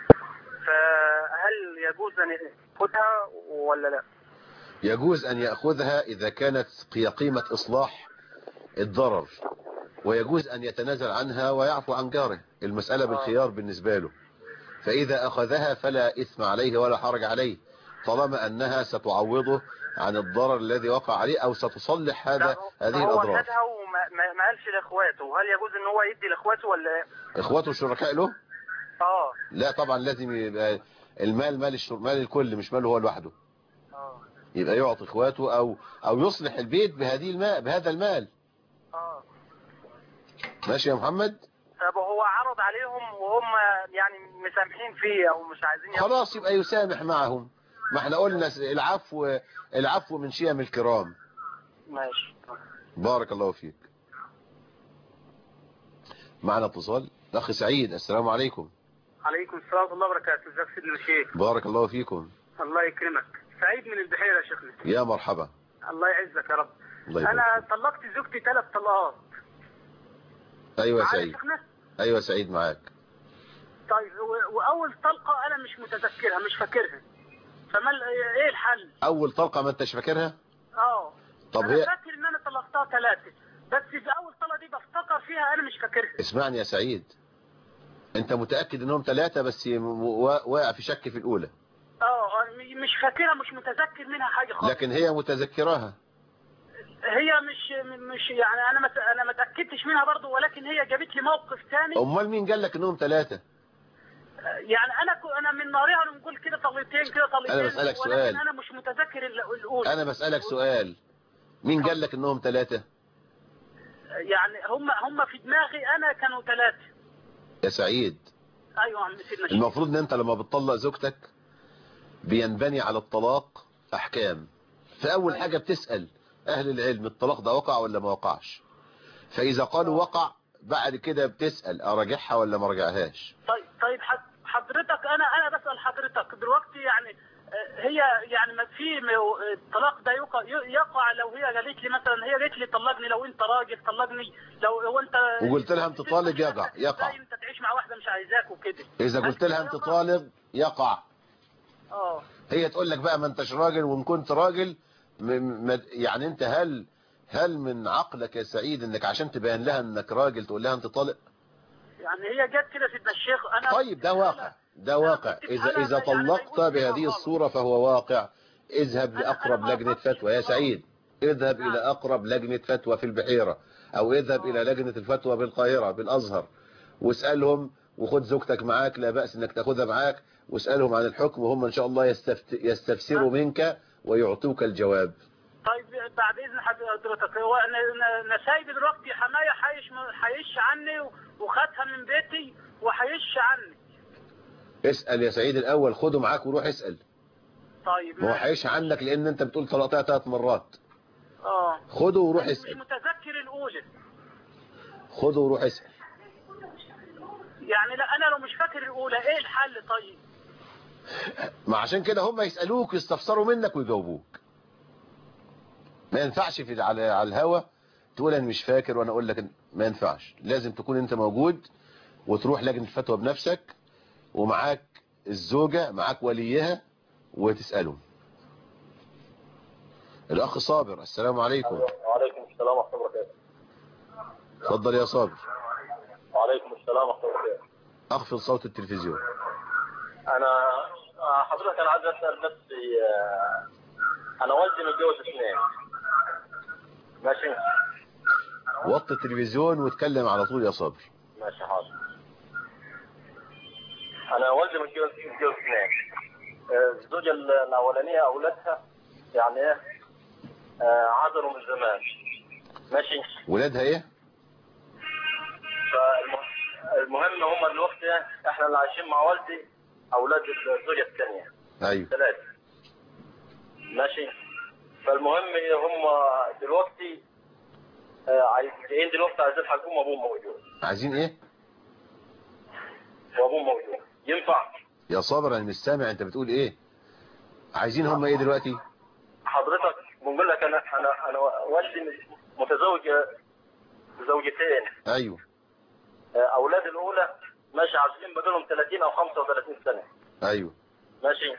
فهل يجوز ان ياخدها ولا لا؟ يجوز أن يأخذها إذا كانت هي قيمة إصلاح الضرر ويجوز أن يتنازل عنها ويعفو عن جاره المسألة بالخيار بالنسبة له فإذا أخذها فلا إثم عليه ولا حرج عليه طالما أنها ستعوضه عن الضرر الذي وقع عليه أو ستصلح هذا هذه هو الأضرار خدها وما ما- ما قالش لاخواته هل يجوز ان هو يدي لاخواته ولا إيه؟ إخواته الشركاء له اه لا طبعا لازم يبقى المال مال الشر... مال الكل مش ماله هو لوحده اه يبقى يعطي إخواته أو أو يصلح البيت بهذه الماء بهذا المال اه ماشي يا محمد طب هو عرض عليهم وهم يعني مسامحين فيه او مش عايزين ياخدوا خلاص يبقى يسامح معهم ما احنا قلنا العفو العفو من شيم الكرام ماشي بارك الله فيك معنا اتصال الاخ سعيد السلام عليكم عليكم السلام ورحمة الله وبركاته ازيك سيدنا الشيخ بارك الله فيكم الله يكرمك سعيد من البحيرة يا شيخنا يا مرحبا الله يعزك يا رب الله يبارك انا طلقت زوجتي ثلاث طلقات ايوه يا معايا يا سعيد شيخنا ايوه سعيد معاك طيب و- واول طلقة انا مش متذكرها مش فاكرها فما ال- ايه الحل اول طلقه ما انتش فاكرها اه طب انا هي فاكر ان انا طلقتها ثلاثة بس في اول طلقة دي بفتكر فيها انا مش فاكرها اسمعني يا سعيد انت متاكد انهم ثلاثه بس م- وا- واقع في شك في الاولى اه آه، م- مش فاكرها مش متذكر منها حاجة خالص لكن هي متذكراها هي مش مش يعني انا مت... انا ما اتاكدتش منها برضو ولكن هي جابت لي موقف ثاني امال مين قال لك انهم ثلاثه يعني انا ك... انا من نارها نقول كده طليتين كده طليتين أنا بسألك ولكن سؤال. انا مش متذكر ال- الاولى انا بسالك سؤال مين قال لك انهم ثلاثه يعني هم هم في دماغي انا كانوا ثلاثه يا سعيد ايوه يا عم سيدنا الشيخ. المفروض ان انت لما بتطلق زوجتك بينبني على الطلاق احكام فاول حاجة بتسأل اهل العلم الطلاق ده وقع ولا ما وقعش فاذا قالوا وقع بعد كده بتسأل اراجعها ولا ما راجعهاش طيب طيب حد- حضرتك انا انا بسال حضرتك دلوقتي يعني آه، هي يعني ما في م- الطلاق ده يقع يقع لو هي قالت لي مثلا هي قالت لي طلقني لو انت راجل طلقني لو هو انت وقلت لها انت طالق يقع يقع ازاي انت تعيش مع واحده مش عايزاك وكده اذا قلت لها انت طالق يقع اه هي تقول لك بقى ما انتش راجل وان كنت راجل م- م- يعني انت هل هل من عقلك يا سعيد انك عشان تبين لها انك راجل تقول لها انت طالق يعني هي جت كده سيدنا الشيخ انا طيب ده واقع ده واقع إذا إذا طلقت بهذه الصورة فهو واقع اذهب لأقرب لجنة فتوى يا سعيد اذهب إلى أقرب لجنة فتوى في البحيرة أو اذهب إلى لجنة الفتوى بالقاهرة بالأزهر واسألهم وخد زوجتك معاك لا بأس انك تاخدها معاك واسألهم عن الحكم وهم ان شاء الله يستفت... يستفسروا منك ويعطوك الجواب طيب بعد اذن حضرتك هو انا أنا- انا سايب دلوقتي حمايه حيش حيش عني وخدها من بيتي وحيش عني اسأل يا سعيد الأول خده معاك وروح اسأل طيب ما هو هيش عنك لأن أنت بتقول طلقتها ثلاث مرات اه خده وروح مش اسأل متذكر الاولى خده وروح اسأل يعني لا انا لو مش فاكر الاولى ايه الحل طيب ما عشان كده هم يسألوك يستفسروا منك ويجاوبوك ما ينفعش في على على الهوا تقول انا مش فاكر وانا اقول لك ما ينفعش لازم تكون انت موجود وتروح لجنة الفتوى بنفسك ومعاك الزوجة معاك وليها وتسألهم الاخ صابر السلام عليكم وعليكم السلام ورحمة الله وبركاته اتفضل يا صابر وعليكم السلام ورحمة الله وبركاته اخفض صوت التلفزيون أنا آه، حضرتك أنا عايز أسأل بس آه، أنا والدي متجوز اثنين ماشي وطي التلفزيون واتكلم على طول يا صابر ماشي حاضر أنا والدي متجوز متجوز اثنين آه، الزوجة الأولانية أولادها يعني إيه آه، عذروا من زمان ماشي ولادها ايه فالمهم هم دلوقتي احنا اللي عايشين مع والدي اولاد الزوجه الثانيه ايوه ثلاثه ماشي فالمهم هم دلوقتي آه، عايزين دلوقتي عايزين حكومه وابوهم موجود عايزين ايه وابوهم موجود ينفع يا صابر انا مش سامع انت بتقول ايه عايزين هم ايه دلوقتي حضرتك بنقول لك انا انا انا والدي متزوج زوجتين ايوه آه، اولاد الاولى ماشي عايزين بدلهم 30 او 35 سنه ايوه ماشي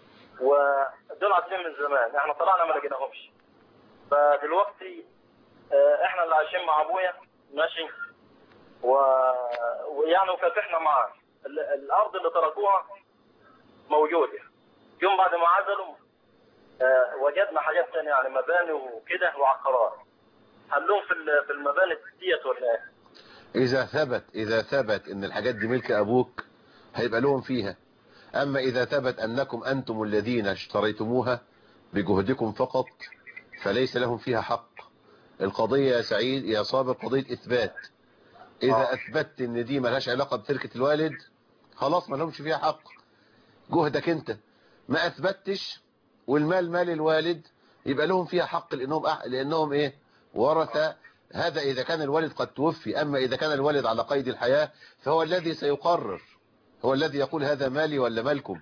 ودول عارفين من زمان احنا طلعنا ما لقيناهمش فدلوقتي آه، احنا اللي عايشين مع ابويا ماشي و... ويعني وكافحنا معاه ال- الارض اللي تركوها موجوده يوم بعد ما عزلوا آه، وجدنا حاجات ثانيه يعني مباني وكده وعقارات هل لهم في ال- في المباني ديت ولا ايه؟ اذا ثبت اذا ثبت ان الحاجات دي ملك ابوك هيبقى لهم فيها اما اذا ثبت انكم انتم الذين اشتريتموها بجهدكم فقط فليس لهم فيها حق القضية يا سعيد يا صابر قضية اثبات اذا اثبتت ان دي ملهاش علاقة بتركة الوالد خلاص ما لهمش فيها حق جهدك انت ما اثبتش والمال مال الوالد يبقى لهم فيها حق لانهم أح... لانهم ايه ورث هذا اذا كان الوالد قد توفي اما اذا كان الوالد على قيد الحياة فهو الذي سيقرر هو الذي يقول هذا مالي ولا مالكم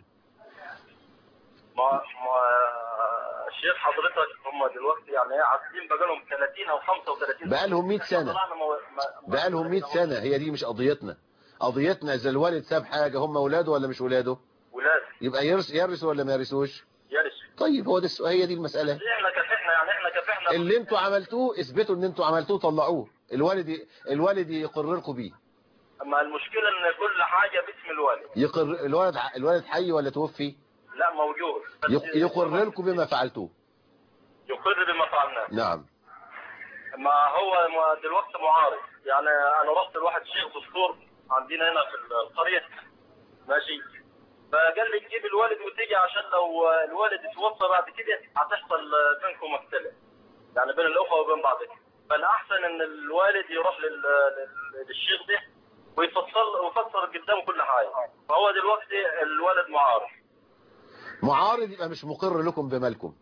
ما ما الشيخ حضرتك هم دلوقتي يعني ايه عايزين بقى لهم 30 او 35 بقى لهم 100 سنة طلعنا ما- ما- بقى لهم 100 سنة هي دي مش قضيتنا قضيتنا اذا الوالد ساب حاجة هم اولاده ولا مش اولاده ولاد يبقى يرث يرث ولا ما يرثوش يرث طيب هو ده السؤال هي دي المسألة احنا كافحنا يعني احنا كافحنا اللي انتوا عملتوه اثبتوا ان انتوا عملتوه طلعوه الوالد الوالد يقرركم بيه اما المشكله ان كل حاجه باسم الوالد يقر الولد الولد حي ولا توفي لا موجود بس يق- يقر لكم بما فعلتوه يقر بما فعلناه نعم ما هو ما دلوقتي معارض يعني انا رحت لواحد شيخ دكتور عندنا هنا في القريه ماشي فقال لي تجيب الوالد وتيجي عشان لو الوالد اتوفى بعد كده هتحصل بينكم مختلف يعني بين الاخوه وبين بعضهم فالاحسن ان الوالد يروح لل- لل- للشيخ ده ويفصل ويفسر قدامه كل حاجه فهو دلوقتي الولد معارض معارض يبقى مش مقر لكم بمالكم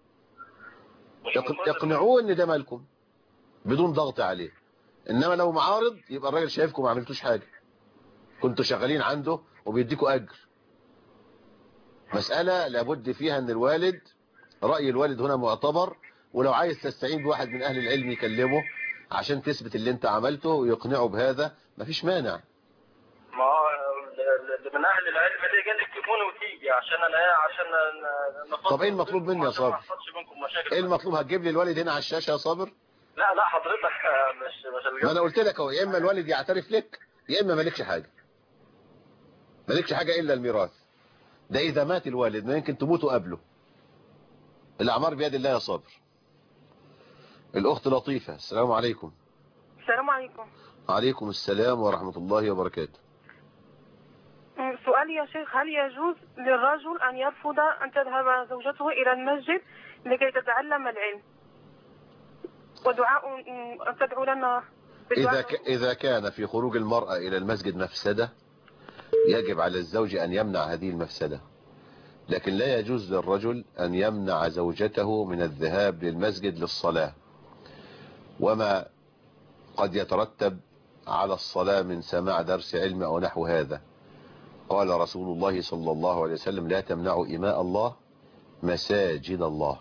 يق- اقنعوه ان ده مالكم بدون ضغط عليه انما لو معارض يبقى الراجل شايفكم ما عملتوش حاجة كنتوا شغالين عنده وبيديكوا اجر مسألة لابد فيها ان الوالد رأي الوالد هنا معتبر ولو عايز تستعين بواحد من اهل العلم يكلمه عشان تثبت اللي انت عملته ويقنعه بهذا مفيش مانع ما ال- ال- من اهل العلم ده قال لي تليفوني وتيجي عشان انا ايه عشان ن- نفصل طب ايه المطلوب مني يا عشان ما صابر يحصلش بينكم مشاكل ايه المطلوب هتجيب لي الوالد هنا على الشاشة يا صابر لا لا حضرتك آه، مش مش ما الجو انا قلت لك اهو يا اما الوالد يعترف لك يا اما مالكش حاجة مالكش حاجة الا الميراث ده اذا مات الوالد ما يمكن تموتوا قبله الاعمار بيد الله يا صابر الاخت لطيفة السلام عليكم السلام عليكم عليكم السلام ورحمة الله وبركاته سؤالي يا شيخ هل يجوز للرجل أن يرفض أن تذهب زوجته إلى المسجد لكي تتعلم العلم ودعاء أن تدعو لنا إذا, ك... إذا كان في خروج المرأة إلى المسجد مفسدة يجب على الزوج أن يمنع هذه المفسدة لكن لا يجوز للرجل أن يمنع زوجته من الذهاب للمسجد للصلاة وما قد يترتب على الصلاة من سماع درس علم أو نحو هذا قال رسول الله صلى الله عليه وسلم لا تمنعوا إماء الله مساجد الله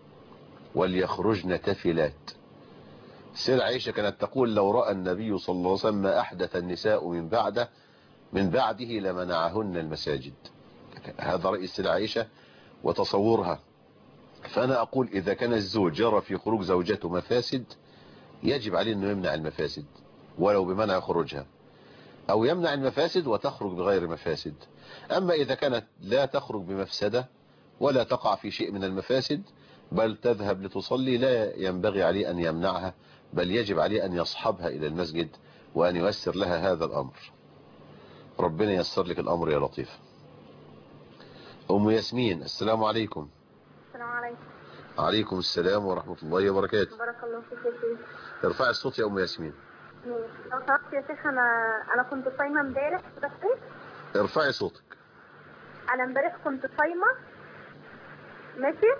وليخرجن تفلات سير عائشة كانت تقول لو رأى النبي صلى الله عليه وسلم ما أحدث النساء من بعده من بعده لمنعهن المساجد هذا رأي السير عائشة وتصورها فأنا أقول إذا كان الزوج يرى في خروج زوجته مفاسد يجب عليه أنه يمنع المفاسد ولو بمنع خروجها أو يمنع المفاسد وتخرج بغير مفاسد أما إذا كانت لا تخرج بمفسدة ولا تقع في شيء من المفاسد بل تذهب لتصلي لا ينبغي عليه أن يمنعها بل يجب عليه أن يصحبها إلى المسجد وأن ييسر لها هذا الأمر ربنا ييسر لك الأمر يا لطيف أم ياسمين السلام عليكم السلام عليكم عليكم السلام ورحمة الله وبركاته بارك الله فيك يا شيخ ارفعي الصوت يا أم ياسمين لو سمحت يا شيخ انا انا كنت صايمه امبارح بس ارفعي صوتك انا امبارح كنت صايمه ماشي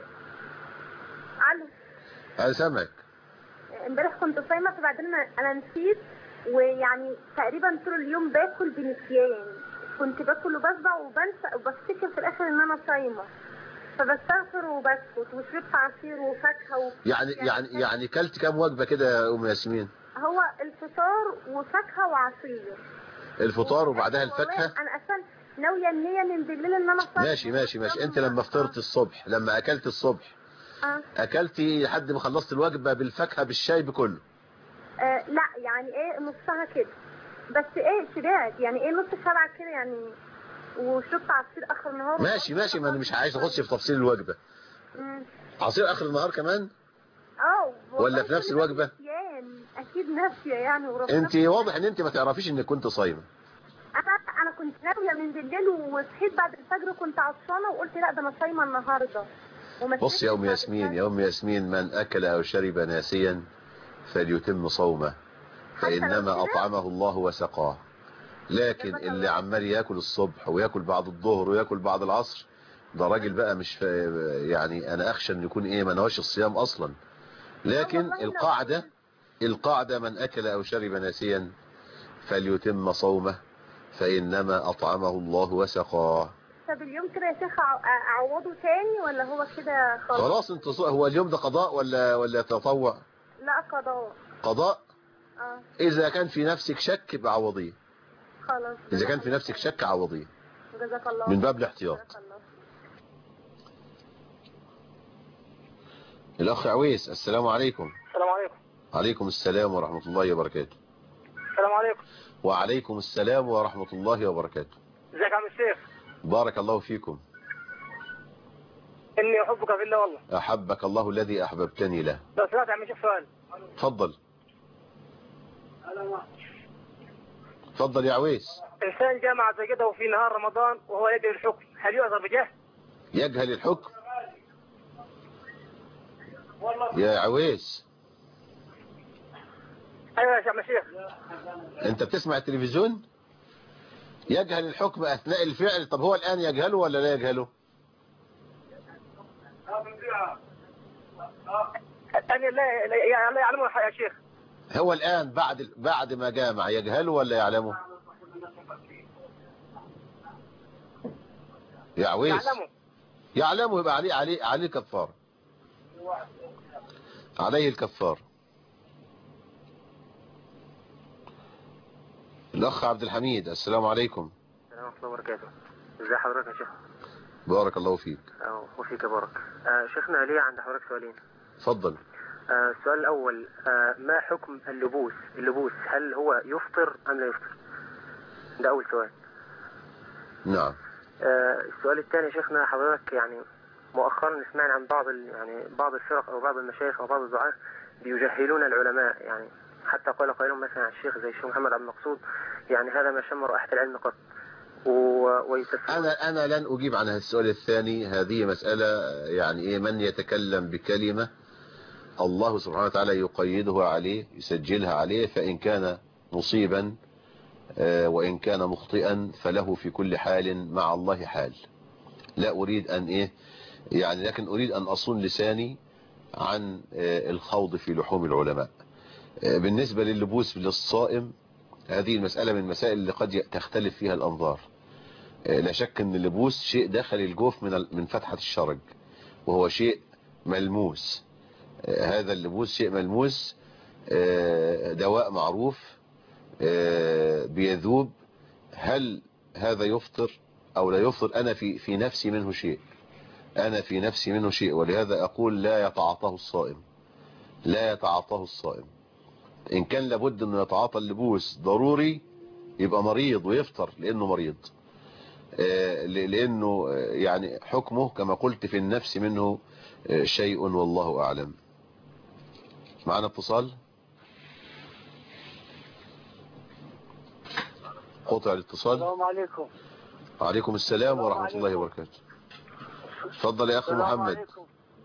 علي أنا سامعك امبارح كنت صايمه فبعدين أنا- انا نسيت ويعني تقريبا طول اليوم باكل بنسيان كنت باكل وبشبع وبنسى وبفتكر في الاخر ان انا صايمه فبستغفر وبسكت وشربت عصير وفاكهه و... يعني يعني يعني كلت كام وجبة كده يا أم ياسمين هو الفطار وفاكهه وعصير الفطار وبعدها الفاكهة والله انا اصلا ناويه النيه من بالليل ان انا صايمه ماشي ماشي ماشي انت لما فطرت الصبح لما اكلت الصبح آه. اكلتي لحد ما خلصت الوجبة بالفاكهة بالشاي بكله آه لا يعني ايه نصها كده بس ايه شبعت يعني ايه نص شبع كده يعني وشربت عصير اخر النهار ماشي ماشي ما انا مش عايز اخش في تفصيل الوجبة مم. عصير اخر النهار كمان اه ولا في نفس الوجبة نسيان اكيد ناسيه يعني وربنا انت واضح ان انت ما تعرفيش انك كنت صايمة انا انا كنت ناويه من بالليل وصحيت بعد الفجر كنت عطشانه وقلت لا ده انا صايمه النهارده وما بص يا ام ياسمين يا ام ياسمين من اكل او شرب ناسيا فليتم صومه فانما اطعمه الله وسقاه لكن اللي عمال ياكل الصبح وياكل بعد الظهر وياكل بعد العصر ده راجل بقى مش فا- يعني انا اخشى ان يكون ايه ما نواش الصيام اصلا لكن القاعدة القاعدة من اكل او شرب ناسيا فليتم صومه فانما اطعمه الله وسقاه طب اليوم كده يا شيخ أع- اعوضه تاني ولا هو كده خلاص خلاص انت ص- هو اليوم ده قضاء ولا ولا تطوع لا قضاء قضاء اه اذا كان في نفسك شك بعوضيه خلاص اذا كان في نفسك شك عوضيه جزاك الله من باب الاحتياط الاخ عويس السلام عليكم السلام عليكم عليكم السلام ورحمة الله وبركاته السلام عليكم وعليكم السلام ورحمة الله وبركاته ازيك يا عم الشيخ بارك الله فيكم اني احبك في الله والله احبك الله الذي احببتني له لو سمعت يا عم الشيخ سؤال تفضل تفضل يا عويس انسان جامع زي كده وفي نهار رمضان وهو يدري الحكم هل يؤثر بجهل؟ يجهل الحكم يا عويس ايوه يا عم الشيخ انت بتسمع التلفزيون يجهل الحكم اثناء الفعل طب هو الان يجهله ولا لا يجهله أنا لا لا لا يعلمه يا شيخ هو الان بعد بعد ما جامع يجهله ولا يعلمه يا عويس يعلمه يعلمه يبقى عليه عليه عليه كفار عليه الكفار الأخ عبد الحميد السلام عليكم السلام ورحمة الله وبركاته ازي حضرتك يا شيخ بارك الله فيك أو وفيك بارك آه شيخنا لي عند حضرتك سؤالين تفضل آه السؤال الأول آه ما حكم اللبوس اللبوس هل هو يفطر أم لا يفطر ده أول سؤال نعم آه السؤال الثاني يا شيخنا حضرتك يعني مؤخرا سمعنا عن بعض ال- يعني بعض الفرق أو بعض المشايخ أو بعض الدعاة بيجهلون العلماء يعني حتى قال قائل مثلا عن الشيخ زي الشيخ محمد عبد المقصود يعني هذا ما شم رائحة العلم قط و- ويسفهون أنا أنا لن أجيب عن السؤال الثاني هذه مسألة يعني إيه من يتكلم بكلمة الله سبحانه وتعالى يقيده عليه يسجلها عليه فإن كان مصيبا آه، وإن كان مخطئا فله في كل حال مع الله حال لا أريد أن إيه يعني لكن أريد أن أصون لساني عن آه، الخوض في لحوم العلماء آه، بالنسبة للبوس للصائم هذه المسألة من المسائل اللي قد ي- تختلف فيها الأنظار آه، لا شك أن اللبوس شيء داخل الجوف من ال- من فتحة الشرج وهو شيء ملموس آه، هذا اللبوس شيء ملموس آه، دواء معروف آه، بيذوب هل هذا يفطر أو لا يفطر أنا في في نفسي منه شيء أنا في نفسي منه شيء ولهذا أقول لا يتعاطاه الصائم لا يتعاطاه الصائم إن كان لابد أنه يتعاطى اللبوس ضروري يبقى مريض ويفطر لأنه مريض آه، ل- لأنه آه، يعني حكمه كما قلت في النفس منه آه، شيء والله أعلم معنا اتصال قطع الاتصال السلام عليكم وعليكم السلام ورحمة الله وبركاته تفضل يا أخ السلام محمد عليكم.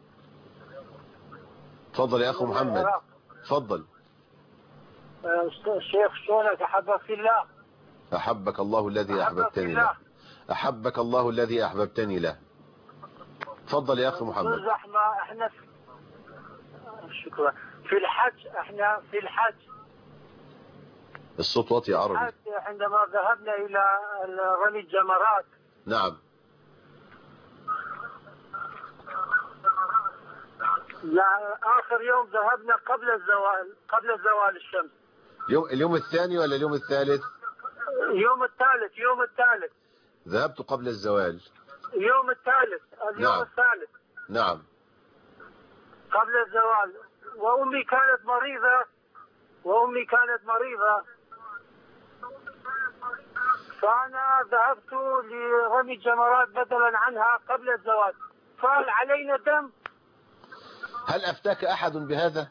تفضل يا أخ من محمد العراق. تفضل آه، أستاذ شيخ شلونك احبك في الله أحبك الله الذي أحبك أحببتني في له الله أحبك الله الذي أحببتني له تفضل يا أخ محمد زحمة احنا في... آه، شكرا في الحج احنا في الحج الصوت واطي عربي الحج عندما ذهبنا الى رمي الجمرات نعم يعني اخر يوم ذهبنا قبل الزوال قبل زوال الشمس يوم اليوم الثاني ولا اليوم الثالث يوم الثالث يوم الثالث ذهبت قبل الزوال يوم الثالث اليوم نعم. الثالث نعم قبل الزوال وامي كانت مريضه وامي كانت مريضه فانا ذهبت لرمي الجمرات بدلا عنها قبل الزواج فهل علينا دم هل أفتاك أحد بهذا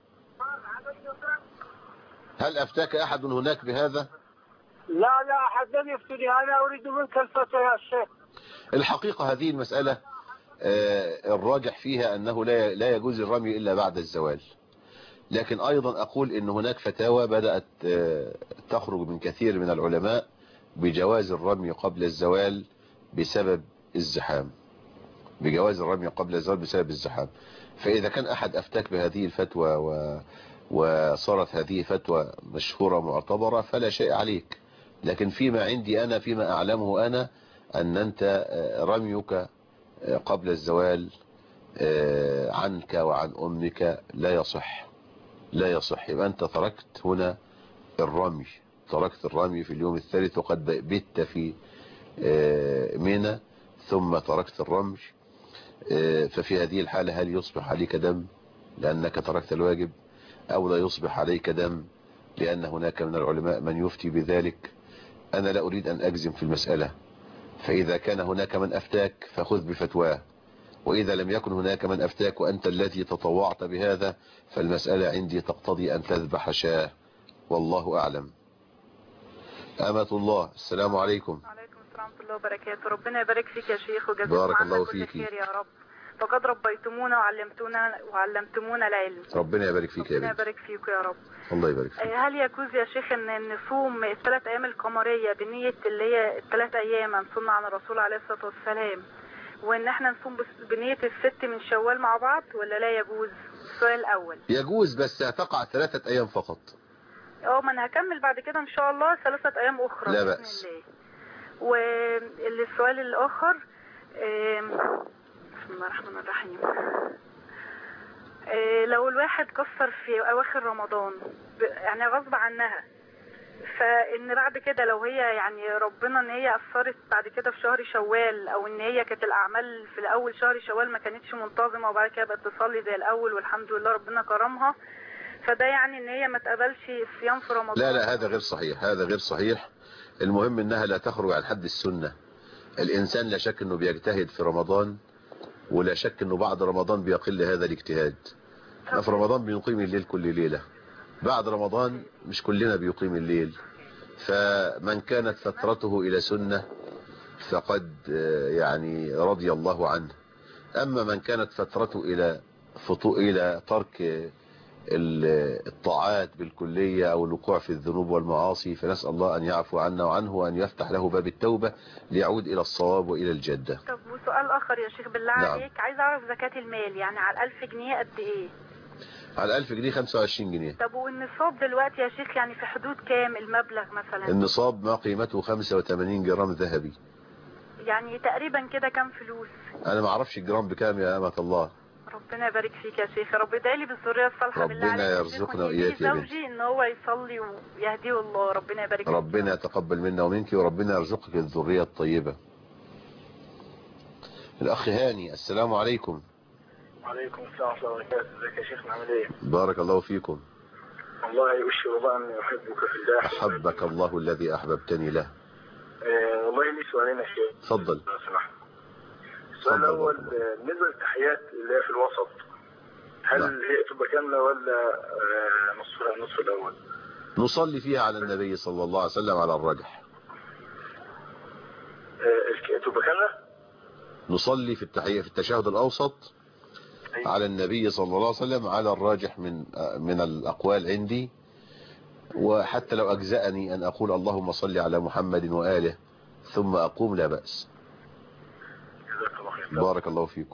هل أفتاك أحد هناك بهذا لا لا احد لم يفتني انا اريد منك الفتوى يا شيخ الحقيقة هذه المسألة آه، الراجح فيها أنه لا لا يجوز الرمي إلا بعد الزوال لكن أيضا أقول أن هناك فتاوى بدأت آه، تخرج من كثير من العلماء بجواز الرمي قبل الزوال بسبب الزحام بجواز الرمي قبل الزوال بسبب الزحام فإذا كان أحد أفتاك بهذه الفتوى و... وصارت هذه فتوى مشهورة معتبرة فلا شيء عليك لكن فيما عندي أنا فيما أعلمه أنا أن أنت آه، رميك آه، قبل الزوال آه، عنك وعن أمك لا يصح لا يصح يبقى أنت تركت هنا الرمي تركت الرمي في اليوم الثالث وقد بت في آه، منى ثم تركت الرمي آه، ففي هذه الحالة هل يصبح عليك دم لأنك تركت الواجب أو لا يصبح عليك دم لأن هناك من العلماء من يفتي بذلك أنا لا أريد أن أجزم في المسألة فإذا كان هناك من أفتاك فخذ بفتواه وإذا لم يكن هناك من أفتاك وأنت الذي تطوعت بهذا فالمسألة عندي تقتضي أن تذبح شاه والله أعلم أمة الله السلام عليكم ورحمة الله وبركاته ربنا يبارك فيك يا شيخ وجزاكم بارك عنا الله كل فيكي. خير يا رب فقد ربيتمونا وعلمتونا وعلمتمونا العلم ربنا يبارك فيك يا ربنا بنت يبارك فيكم يا رب الله يبارك فيك آه، هل يجوز يا شيخ ان نصوم الثلاث ايام القمريه بنيه اللي هي الثلاث ايام هنصوم عن الرسول عليه الصلاه والسلام وان احنا نصوم بس- بنيه الست من شوال مع بعض ولا لا يجوز السؤال الاول يجوز بس هتقع ثلاثة أيام فقط اه ما انا هكمل بعد كده ان شاء الله ثلاثه ايام اخرى لا بإذن بأس. الله والسؤال الاخر آم، بسم الله الرحمن الرحيم آه، لو الواحد قصر في اواخر رمضان ب- يعني غصب عنها فان بعد كده لو هي يعني ربنا ان هي اثرت بعد كده في شهر شوال او ان هي كانت الاعمال في الاول شهر شوال ما كانتش منتظمه وبعد كده بقت تصلي زي الاول والحمد لله ربنا كرمها فده يعني ان هي ما تقبلش الصيام في رمضان لا لا هذا غير صحيح هذا غير صحيح المهم انها لا تخرج عن حد السنة الانسان لا شك انه بيجتهد في رمضان ولا شك انه بعد رمضان بيقل هذا الاجتهاد احنا في رمضان بنقيم الليل كل ليلة بعد رمضان مش كلنا بيقيم الليل فمن كانت فترته الى سنة فقد آه، يعني رضي الله عنه اما من كانت فترته الى فطو الى ترك آه، ال- الطاعات بالكلية او الوقوع في الذنوب والمعاصي فنسأل الله ان يعفو عنا وعنه وان يفتح له باب التوبة ليعود الى الصواب والى الجدة طب وسؤال اخر يا شيخ بالله نعم. عليك عايز اعرف زكاة المال يعني على الألف جنيه قد ايه على 1000 جنيه 25 جنيه طب والنصاب دلوقتي يا شيخ يعني في حدود كام المبلغ مثلا النصاب ما قيمته 85 جرام ذهبي يعني تقريبا كده كام فلوس انا ما اعرفش الجرام بكام يا امة الله ربنا يبارك فيك يا شيخ يا رب ادعي لي بالذريه الصالحه بالله ربنا عليك يا شيخ يرزقنا ويهدي وإياك يا بنتي. زوجي ان هو يصلي ويهديه الله ربنا يبارك فيك ربنا يتقبل منا ومنك وربنا يرزقك الذرية الطيبة الأخ هاني السلام عليكم وعليكم السلام ورحمة الله وبركاته ازيك يا شيخ عامل ايه؟ بارك الله فيكم والله أشهد الله أني أحبك في الله أحبك الله الذي أحببتني له آه والله لي سؤالين يا شيخ تفضل لو سمحت السؤال الأول آه، بالنسبة للتحيات اللي هي في الوسط هل هي تبقى كاملة ولا آه، نصف النصف الأول؟ نصلي فيها على النبي صلى الله عليه وسلم على الرجح آه، الك- تبقى كاملة؟ نصلي في التحية في التشهد الأوسط على النبي صلى الله عليه وسلم على الراجح من من الأقوال عندي وحتى لو أجزأني أن أقول اللهم صل على محمد وآله ثم أقوم لا بأس جزاك الله خير بارك الله فيكم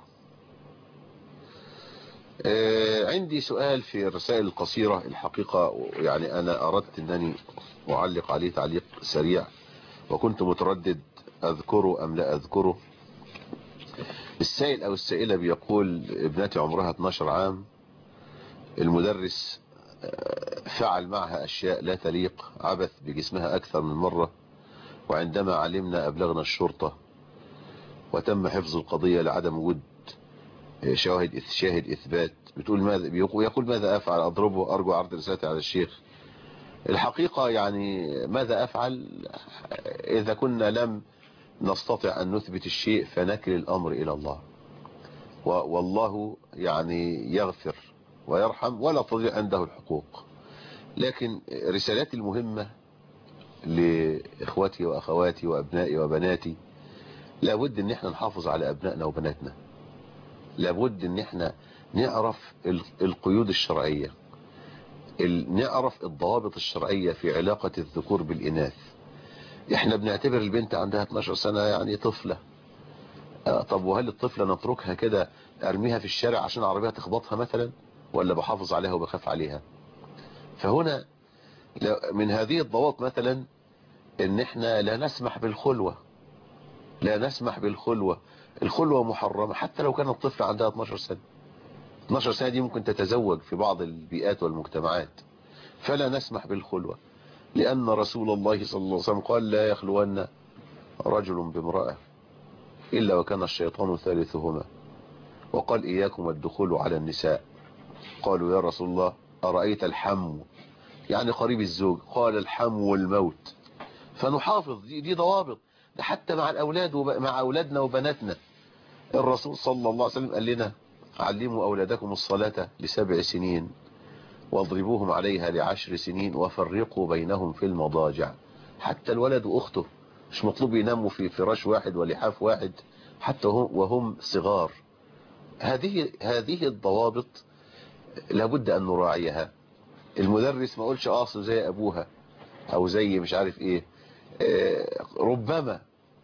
آه، عندي سؤال في الرسائل القصيرة الحقيقة يعني أنا أردت أنني أعلق عليه تعليق سريع وكنت متردد أذكره أم لا أذكره السائل أو السائلة بيقول ابنتي عمرها 12 عام المدرس آه، فعل معها أشياء لا تليق عبث بجسمها أكثر من مرة وعندما علمنا أبلغنا الشرطة وتم حفظ القضية لعدم وجود شواهد شاهد إثبات بتقول ماذا يقول ماذا أفعل أضربه أرجو عرض رسالتي على الشيخ الحقيقة يعني ماذا أفعل إذا كنا لم نستطع أن نثبت الشيء فنكل الأمر إلى الله و- والله يعني يغفر ويرحم ولا تضيع عنده الحقوق لكن رسالتي المهمة لإخوتي وأخواتي وأبنائي وبناتي لابد ان احنا نحافظ على ابنائنا وبناتنا لابد ان احنا نعرف ال- القيود الشرعية ال- نعرف الضوابط الشرعية في علاقة الذكور بالإناث احنا بنعتبر البنت عندها 12 سنة يعني طفلة آه، طب وهل الطفلة نتركها كده ارميها في الشارع عشان عربية تخبطها مثلا ولا بحافظ عليها وبخاف عليها فهنا لا- من هذه الضوابط مثلا ان احنا لا نسمح بالخلوة لا نسمح بالخلوة الخلوة محرمة حتى لو كانت طفل عندها 12 سنة 12 سنة دي ممكن تتزوج في بعض البيئات والمجتمعات فلا نسمح بالخلوة لأن رسول الله صلى الله عليه وسلم قال لا يخلون رجل بامرأة إلا وكان الشيطان ثالثهما وقال إياكم الدخول على النساء قالوا يا رسول الله أرأيت الحم يعني قريب الزوج قال الحم والموت فنحافظ دي, دي ضوابط ده حتى مع الأولاد وب... مع أولادنا وبناتنا الرسول صلى الله عليه وسلم قال لنا علموا أولادكم الصلاة لسبع سنين واضربوهم عليها لعشر سنين وفرقوا بينهم في المضاجع حتى الولد وأخته مش مطلوب يناموا في فراش واحد ولحاف واحد حتى هم وهم صغار هذه هذه الضوابط لابد أن نراعيها المدرس ما قولش اصل زي أبوها أو زي مش عارف إيه آه، ربما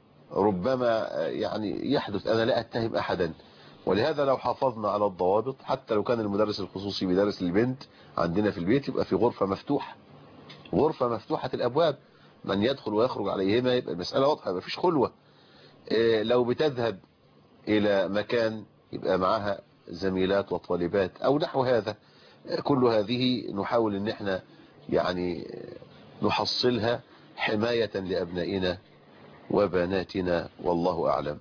ربما آه، يعني يحدث أنا لا أتهم أحدا ولهذا لو حافظنا على الضوابط حتى لو كان المدرس الخصوصي بيدرس للبنت عندنا في البيت يبقى في غرفة مفتوحة غرفة مفتوحة الأبواب من يدخل ويخرج عليهما يبقى المسألة واضحة يبقى فيش خلوة آه، لو بتذهب إلى مكان يبقى معها زميلات وطالبات أو نحو هذا آه، كل هذه نحاول ان احنا يعني آه، نحصلها حماية لأبنائنا وبناتنا والله أعلم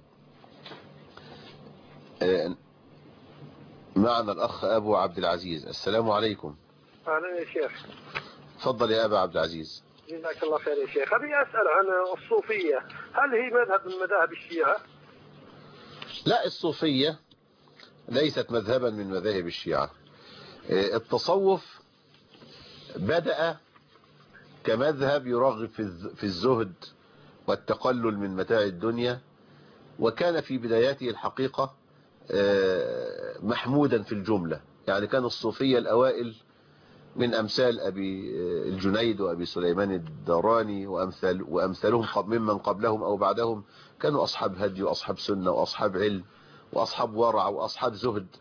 آه، معنا الأخ أبو عبد العزيز السلام عليكم اهلا يا شيخ تفضل يا أبا عبد العزيز جزاك الله خير يا شيخ ابي اسال عن الصوفيه هل هي مذهب من مذاهب الشيعه؟ لا الصوفية ليست مذهبا من مذاهب الشيعة آه، التصوف بدأ كمذهب يرغب في الز- في الزهد والتقلل من متاع الدنيا وكان في بداياته الحقيقة آه، محمودا في الجملة يعني كان الصوفية الأوائل من أمثال أبي آه، الجنيد وأبي سليمان الدراني وأمثال وأمثالهم قب- ممن قبلهم أو بعدهم كانوا أصحاب هدي وأصحاب سنة وأصحاب علم وأصحاب ورع وأصحاب زهد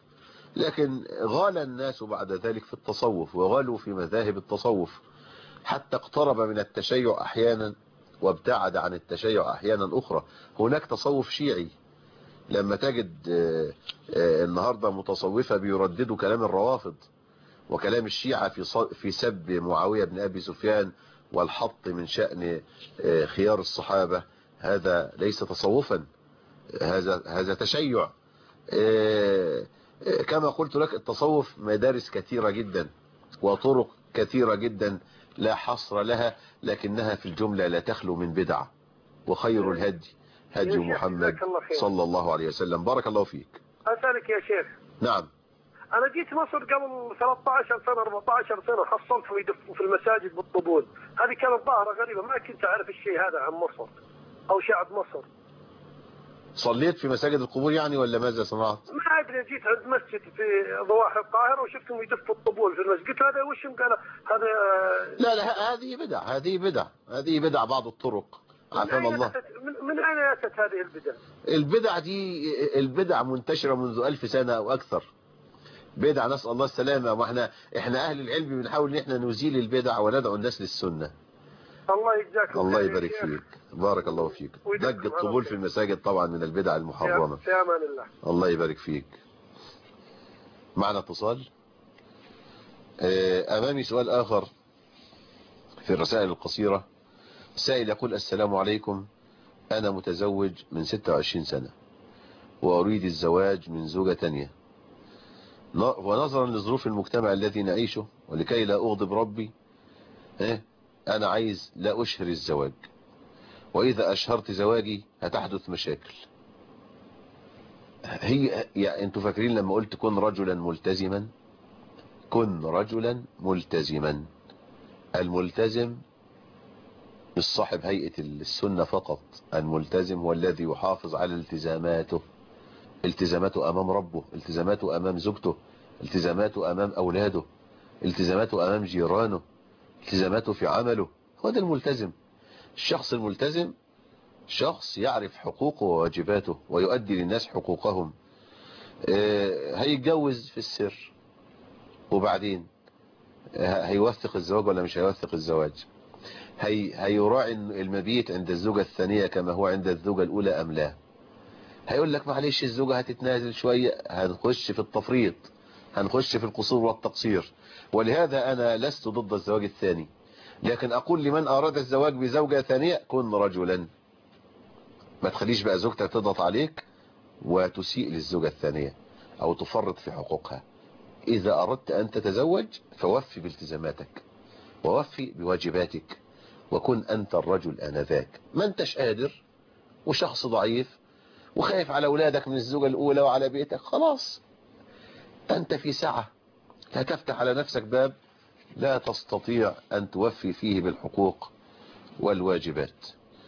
لكن غال الناس بعد ذلك في التصوف وغالوا في مذاهب التصوف حتى اقترب من التشيع أحيانا وابتعد عن التشيع أحيانا أخرى هناك تصوف شيعي لما تجد آه، آه، النهاردة متصوفة بيرددوا كلام الروافض وكلام الشيعة في ص- في سب معاوية بن أبي سفيان والحط من شأن آه، خيار الصحابة هذا ليس تصوفا هذا هذا تشيع آه، آه، كما قلت لك التصوف مدارس كثيرة جدا وطرق كثيرة جدا لا حصر لها لكنها في الجملة لا تخلو من بدع وخير الهدي هدي يا شيخ، محمد جزاك الله خير. صلى الله عليه وسلم بارك الله فيك أسألك يا شيخ نعم أنا جيت مصر قبل 13 سنة 14 سنة حصلتهم يدفوا في المساجد بالطبول هذه كانت ظاهرة غريبة ما كنت أعرف الشيء هذا عن مصر أو شعب مصر صليت في مساجد القبور يعني ولا ماذا صنعت ما أدري جيت عند مسجد في ضواحي القاهرة وشفتهم يدفوا الطبول في المسجد قلت هذا وش قال هذا لا لا ه- هذه بدع هذه بدع هذه بدع بعض الطرق عافانا أين الله أتت- من, من أين أتت هذه البدع؟ البدع دي البدع منتشرة منذ ألف سنة أو أكثر بدع نسأل الله السلامة واحنا احنا أهل العلم بنحاول ان احنا نزيل البدع وندعو الناس للسنة الله يجزاكم الله خير يا يبارك شيخ. فيك بارك الله فيك ويجزاكم دق الطبول في المساجد طبعا من البدع المحرمة في أمان الله الله يبارك فيك معنا اتصال آه، أمامي سؤال آخر في الرسائل القصيرة سائل يقول السلام عليكم أنا متزوج من 26 سنة وأريد الزواج من زوجة تانية ن- ونظرا لظروف المجتمع الذي نعيشه ولكي لا أغضب ربي إيه، أنا عايز لا أشهر الزواج وإذا أشهرت زواجي هتحدث مشاكل هي يعني انتوا فاكرين لما قلت كن رجلا ملتزما كن رجلا ملتزما الملتزم مش صاحب هيئة السنة فقط الملتزم هو الذي يحافظ على التزاماته التزاماته أمام ربه التزاماته أمام زوجته التزاماته أمام أولاده التزاماته أمام جيرانه التزاماته في عمله هو ده الملتزم الشخص الملتزم شخص يعرف حقوقه وواجباته ويؤدي للناس حقوقهم آه، هيتجوز في السر وبعدين آه، هيوثق الزواج ولا مش هيوثق الزواج هي هيراعي المبيت عند الزوجة الثانية كما هو عند الزوجة الأولى أم لا هيقول لك معلش الزوجة هتتنازل شوية هنخش في التفريط هنخش في القصور والتقصير ولهذا أنا لست ضد الزواج الثاني لكن أقول لمن أراد الزواج بزوجة ثانية كن رجلا ما تخليش بقى زوجتك تضغط عليك وتسيء للزوجة الثانية أو تفرط في حقوقها إذا أردت أن تتزوج فوفي بالتزاماتك ووفي بواجباتك وكن أنت الرجل آنذاك ما أنتش قادر وشخص ضعيف وخايف على أولادك من الزوجة الأولى وعلى بيتك خلاص أنت في سعة لا تفتح على نفسك باب لا تستطيع أن توفي فيه بالحقوق والواجبات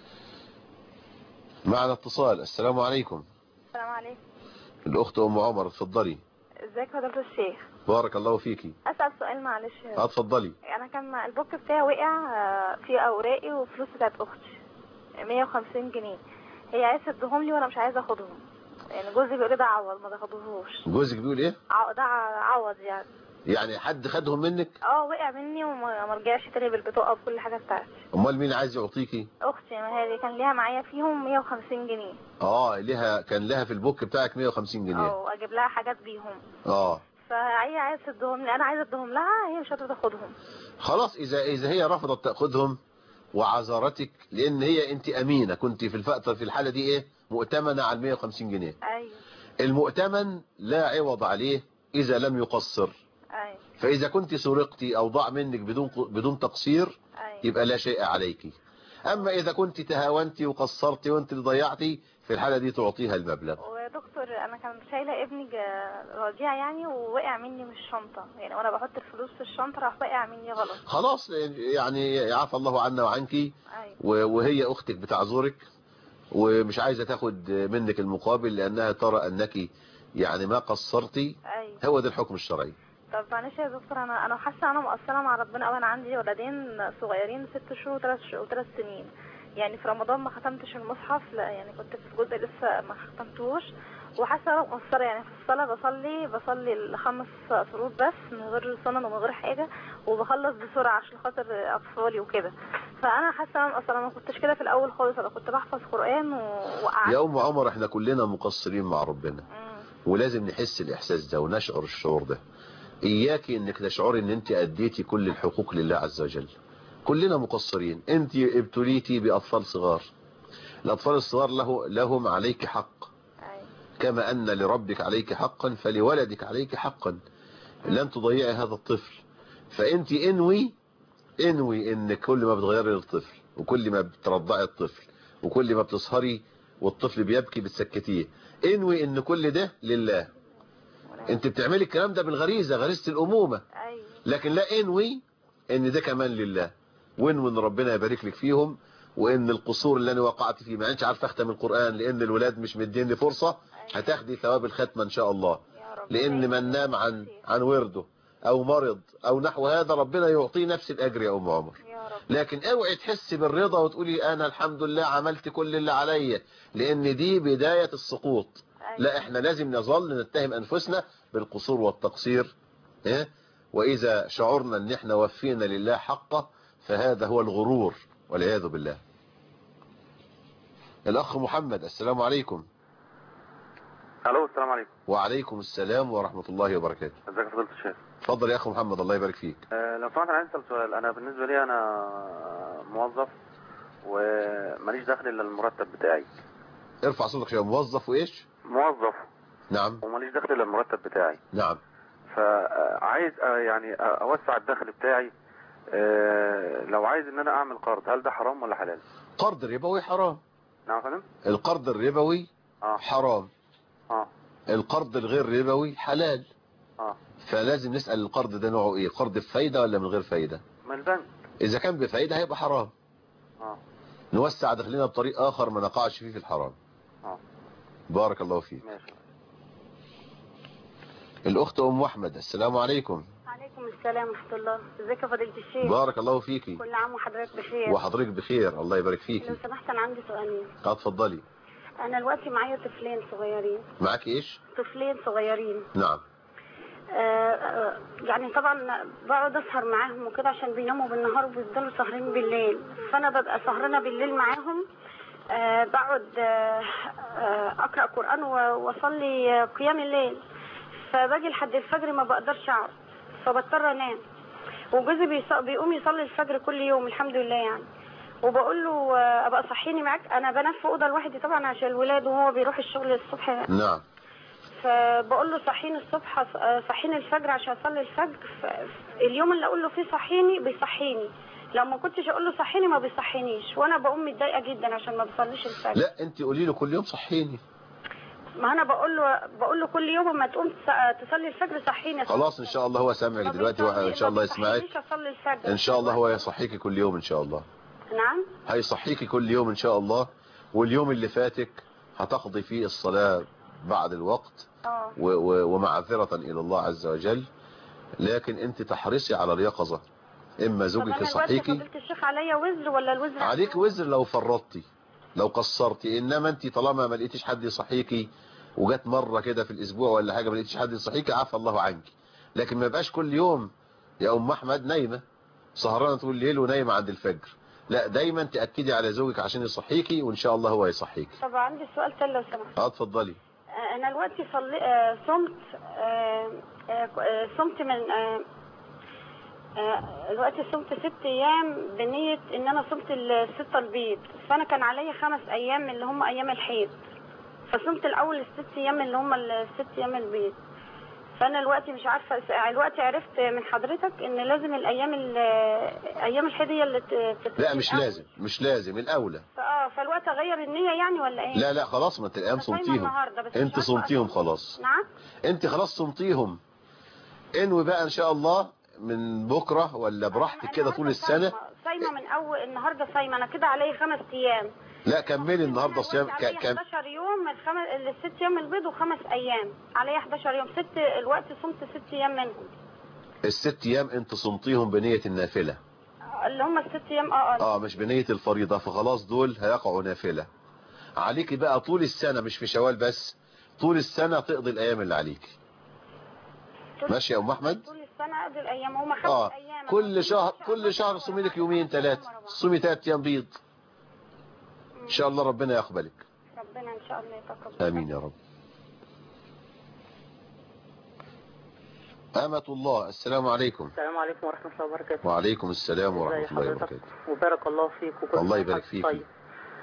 معنا اتصال السلام عليكم السلام عليكم الأخت أم عمر اتفضلي ازيك يا فضيلة الشيخ بارك الله فيكي اسال سؤال معلش اتفضلي انا كان البوك بتاعي وقع آه، في اوراقي وفلوس بتاعت اختي 150 جنيه هي عايزه تديهم لي وانا مش عايزه اخدهم يعني جوزي بيقول لي ده عوض ما تاخدوهوش جوزك بيقول ايه عو- ده ع- عوض يعني يعني حد خدهم منك اه وقع مني وما ما رجعش تاني بالبطاقه بكل حاجه بتاعتي امال مين عايز يعطيكي اختي ما هي كان ليها معايا فيهم 150 جنيه اه لها كان لها في البوك بتاعك 150 جنيه او اجيب لها حاجات بيهم اه فهي عايزه تديهم لي انا عايزه اديهم لها هي مش هتقدر تاخدهم خلاص اذا اذا هي رفضت تاخذهم وعذرتك لان هي انت امينه كنت في الفتره في الحاله دي ايه مؤتمنه على 150 جنيه ايوه المؤتمن لا عوض عليه اذا لم يقصر ايوه فاذا كنت سرقتي او ضاع منك بدون بدون تقصير يبقى لا شيء عليك اما اذا كنت تهاونتي وقصرتي وانت اللي ضيعتي في الحاله دي تعطيها المبلغ ودكتور انا كنت شايله ابني جا- رضيع يعني ووقع مني من الشنطه يعني وانا بحط الفلوس في الشنطه راح وقع مني غلط خلاص يعني يعفى الله عنا وعنك و- وهي اختك بتعذرك ومش عايزه تاخد منك المقابل لانها ترى انك يعني ما قصرتي ايوه هو ده الحكم الشرعي طب معلش يا دكتور انا انا حاسه انا مقصره مع ربنا قوي انا عندي ولدين صغيرين ست شهور وثلاث شهور وثلاث سنين يعني في رمضان ما ختمتش المصحف لا يعني كنت في جزء لسه ما ختمتوش وحاسه انا مقصره يعني في الصلاه بصلي بصلي الخمس فروض بس من غير سنن ومن غير حاجه وبخلص بسرعه عشان خاطر اطفالي وكده فانا حاسه انا مقصره انا ما كنتش كده في الاول خالص انا كنت بحفظ قران و- وقعدت يا ام عمر احنا كلنا مقصرين مع ربنا ولازم نحس الاحساس ده ونشعر الشعور ده اياكي انك تشعري ان انت اديتي كل الحقوق لله عز وجل كلنا مقصرين انت ابتليتي باطفال صغار الاطفال الصغار له لهم عليك حق كما ان لربك عليك حقا فلولدك عليك حقا لن تضيعي هذا الطفل فانت انوي انوي ان كل ما بتغيري للطفل وكل ما بترضعي الطفل وكل ما بتسهري والطفل بيبكي بتسكتيه انوي ان كل ده لله انت بتعملي الكلام ده بالغريزة غريزة الامومة لكن لا انوي ان ده كمان لله وانوي ان ربنا يبارك لك فيهم وان القصور اللي انا وقعت فيه ما انتش عارف اختم القرآن لان الولاد مش مديني فرصة هتاخدي ثواب الختمة ان شاء الله لان من نام عن عن ورده او مرض او نحو هذا ربنا يعطيه نفس الاجر يا ام عمر لكن اوعي تحسي بالرضا وتقولي انا الحمد لله عملت كل اللي عليا لان دي بداية السقوط لا احنا لازم نظل نتهم انفسنا بالقصور والتقصير إيه؟ واذا شعرنا ان احنا وفينا لله حقه فهذا هو الغرور والعياذ بالله الاخ محمد السلام عليكم الو السلام عليكم وعليكم السلام ورحمة الله وبركاته ازيك يا فضيله الشيخ اتفضل يا اخ محمد الله يبارك فيك أه لو سمحت انا عايز اسال سؤال انا بالنسبه لي انا موظف وماليش دخل الا المرتب بتاعي ارفع صوتك شويه موظف وايش موظف نعم وماليش دخل الا المرتب بتاعي نعم فعايز يعني اوسع الدخل بتاعي أه لو عايز ان انا اعمل قرض هل ده حرام ولا حلال قرض ربوي حرام نعم يا فندم القرض الربوي اه حرام اه القرض الغير ربوي حلال اه فلازم نسأل القرض ده نوعه ايه قرض بفايدة ولا من غير فايدة من البنك اذا كان بفايدة هيبقى حرام اه نوسع دخلنا بطريق اخر ما نقعش فيه في الحرام اه بارك الله فيك ماشي الاخت ام احمد السلام عليكم عليكم السلام ورحمة الله ازيك يا فضيلة الشيخ بارك الله فيكي كل عام وحضرتك بخير وحضرتك بخير الله يبارك لو فيكي سمحت انا عندي سؤالين اه اتفضلي انا دلوقتي معايا طفلين صغيرين معاك ايش طفلين صغيرين نعم آه، آه، يعني طبعا بقعد اسهر معاهم وكده عشان بيناموا بالنهار وبيفضلوا سهرين بالليل فانا ببقى سهرانه بالليل معاهم آه، بقعد آه، آه، اقرا قران و- واصلي آه، قيام الليل فباجي لحد الفجر ما بقدرش اقعد فبضطر انام وجوزي بيص- بيقوم يصلي الفجر كل يوم الحمد لله يعني وبقول له آه، ابقى صحيني معاك انا بنام في اوضه لوحدي طبعا عشان الولاد وهو بيروح الشغل الصبح نعم فبقول له صحيني الصبح آه، صحيني الفجر عشان اصلي الفجر ف- اليوم اللي اقول له فيه صحيني بيصحيني لو ما كنتش اقول له صحيني ما بيصحينيش وانا بقوم متضايقه جدا عشان ما بصليش الفجر لا انت قولي له كل يوم صحيني ما انا بقول له بقول له كل يوم اما تقوم تص- تصلي الفجر صحيني خلاص ان شاء الله هو سامعك دلوقتي وان شاء الله يسمعك مش اصلي الفجر ان شاء الله هو يصحيكي كل يوم ان شاء الله نعم هيصحيكي كل يوم ان شاء الله واليوم اللي فاتك هتقضي فيه الصلاة بعد الوقت اه و- و- ومعذرة الى الله عز وجل لكن انت تحرصي على اليقظة اما طب زوجك انا دلوقتي يصحيكي فضيله الشيخ عليا وزر ولا الوزر عليك وزر لو فرطتي لو قصرتي انما انت طالما ما لقيتيش حد يصحيكي وجت مرة كده في الاسبوع ولا حاجة ما لقيتيش حد يصحيكي عفى الله عنك لكن ما يبقاش كل يوم يا ام احمد نايمة سهرانة طول الليل ونايمة عند الفجر لا دايما تأكدي على زوجك عشان يصحيكي وان شاء الله هو يصحيكي طب عندي سؤال تاني لو سمحت اه اتفضلي آه، انا دلوقتي صلي آه، صمت آه، آه، آه، صمت من آه، آه، دلوقتي صمت ست ايام بنية ان انا صمت الستة البيض فانا كان عليا خمس ايام اللي هم ايام الحيض فصمت الاول الست ايام اللي هم الست ايام البيض فانا دلوقتي مش عارفه دلوقتي عرفت من حضرتك ان لازم الايام ال- ايام الحيض هي اللي ت- تت- لا مش لازم مش لازم الاولى اه فالوقت اغير النية يعني ولا ايه؟ لا لا خلاص ما انت الايام أنا صايمة صمتيهم النهاردة، بس مش انت عارفة صمتيهم خلاص نعم انت خلاص صمتيهم انوي بقى ان شاء الله من بكرة ولا براحتك كده طول السنة صايمه من اول النهارده صايمه انا كده عليا خمس ايام لا كملي النهاردة صيام ك- عليا كم 11 يوم الخم... الست ايام البيض وخمس ايام عليا 11 يوم ست الوقت صمت ست ايام منهم الست ايام انت صمتيهم بنية النافلة اللي هم الست ايام اه اه اه مش بنية الفريضة فخلاص دول هيقعوا نافلة عليكي بقى طول السنة مش في شوال بس طول السنة تقضي الأيام اللي عليك ماشي يا أم أحمد طول السنه قد الايام هم خمس اه ايام كل شهر كل شهر صومي لك يومين ثلاثة صومي ثلاث أيام بيض إن شاء الله ربنا يقبلك ربنا ان شاء الله يتقبل آمين يا رب أمة الله السلام عليكم السلام عليكم ورحمة الله وبركاته وعليكم السلام ازي ورحمة الله حضرتك؟ وبركاته وبارك الله فيك وكل الله سنة يبارك وحضرتك فيك طيب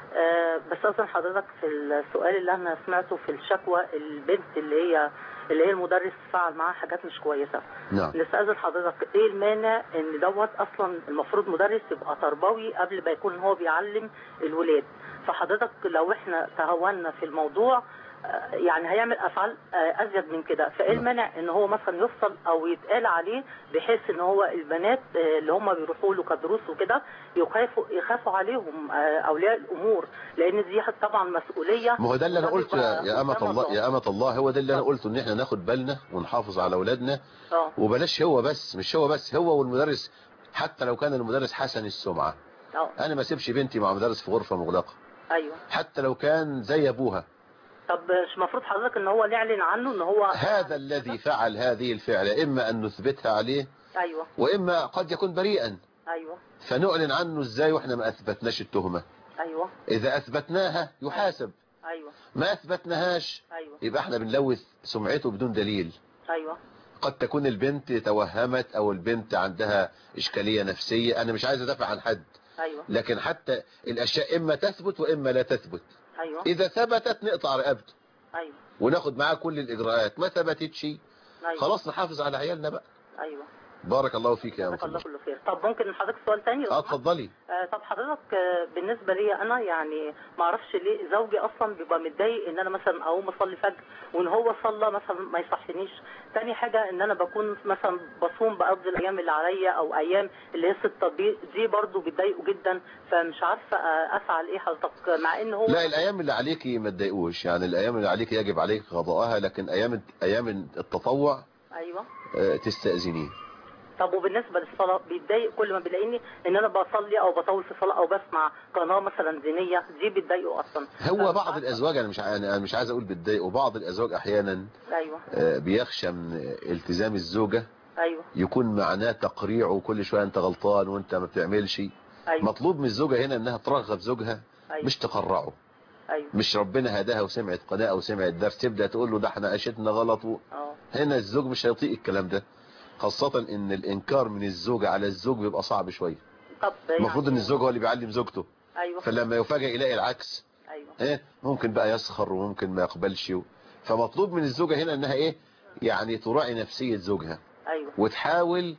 آه بس أصلا حضرتك في السؤال اللي أنا سمعته في الشكوى البنت اللي هي اللي هي المدرس فعل معاها حاجات مش كويسة نعم نستأذن حضرتك إيه المانع إن دوت أصلا المفروض مدرس يبقى تربوي قبل ما يكون هو بيعلم الولاد فحضرتك لو إحنا تهاونا في الموضوع آه، يعني هيعمل افعال آه، ازيد من كده فايه المانع ان هو مثلا يفصل او يتقال عليه بحيث ان هو البنات آه، اللي هم بيروحوا له كدروس وكده يخافوا يخافوا عليهم آه، اولياء الامور لان دي طبعا مسؤوليه ما هو ده اللي انا وده قلته يا بيبقى يا أمة قدام الله يا أمة الله هو ده اللي انا قلته ان احنا ناخد بالنا ونحافظ على اولادنا اه وبلاش هو بس مش هو بس هو والمدرس حتى لو كان المدرس حسن السمعة اه انا ما اسيبش بنتي مع مدرس في غرفة مغلقة ايوه حتى لو كان زي ابوها طب مش المفروض حضرتك ان هو نعلن عنه ان هو هذا الذي فعل هذه الفعلة اما ان نثبتها عليه ايوه واما قد يكون بريئا ايوه فنعلن عنه ازاي واحنا ما اثبتناش التهمة ايوه اذا اثبتناها يحاسب ايوه ما اثبتناهاش ايوه يبقى احنا بنلوث سمعته بدون دليل ايوه قد تكون البنت توهمت او البنت عندها اشكالية نفسية انا مش عايز ادافع عن حد ايوه لكن حتى الاشياء اما تثبت واما لا تثبت ايوه اذا ثبتت نقطع رقبته ايوه وناخد معاه كل الاجراءات ما ثبتتش ايوه خلاص نحافظ على عيالنا بقى ايوه بارك الله فيك يا جزاك أمة الله الله كل خير طب ممكن حضرتك سؤال تاني لو اه سمحت؟ اتفضلي آه، طب حضرتك آه، بالنسبه لي انا يعني ما اعرفش ليه زوجي اصلا بيبقى متضايق ان انا مثلا اقوم اصلي فجر وان هو صلى مثلا ما يصحنيش تاني حاجه ان انا بكون مثلا بصوم بقضي الايام اللي عليا او ايام اللي هي ست دي, دي برضه بتضايقه جدا فمش عارفه آه، افعل ايه حضرتك مع ان هو لا الايام اللي عليكي ما تضايقوش يعني الايام اللي عليكي يجب عليك قضاءها لكن ايام ايام التطوع ايوه آه، تستأذنيه طب وبالنسبه للصلاه بيتضايق كل ما بيلاقيني ان انا بصلي او بطول في الصلاه او بسمع قناه مثلا دينيه دي بتضايقه اصلا هو بعض الازواج انا مش ع- انا مش عايز اقول بتضايق وبعض الازواج احيانا ايوه آه، بيخشى من التزام الزوجة ايوه يكون معناه تقريع وكل شوية انت غلطان وانت ما بتعملش ايوه مطلوب من الزوجة هنا انها ترغب زوجها أيوة. مش تقرعه ايوه مش ربنا هداها وسمعت قناة او سمعت درس تبدأ تقول له ده احنا عيشتنا غلط و... اه هنا الزوج مش هيطيق الكلام ده خاصة ان الانكار من الزوجة على الزوج بيبقى صعب شوية طب المفروض ان الزوج هو اللي بيعلم زوجته ايوه فلما يفاجئ يلاقي العكس ايوه ايه ممكن بقى يسخر وممكن ما يقبلش و... فمطلوب من الزوجة هنا انها ايه يعني تراعي نفسية زوجها ايوه وتحاول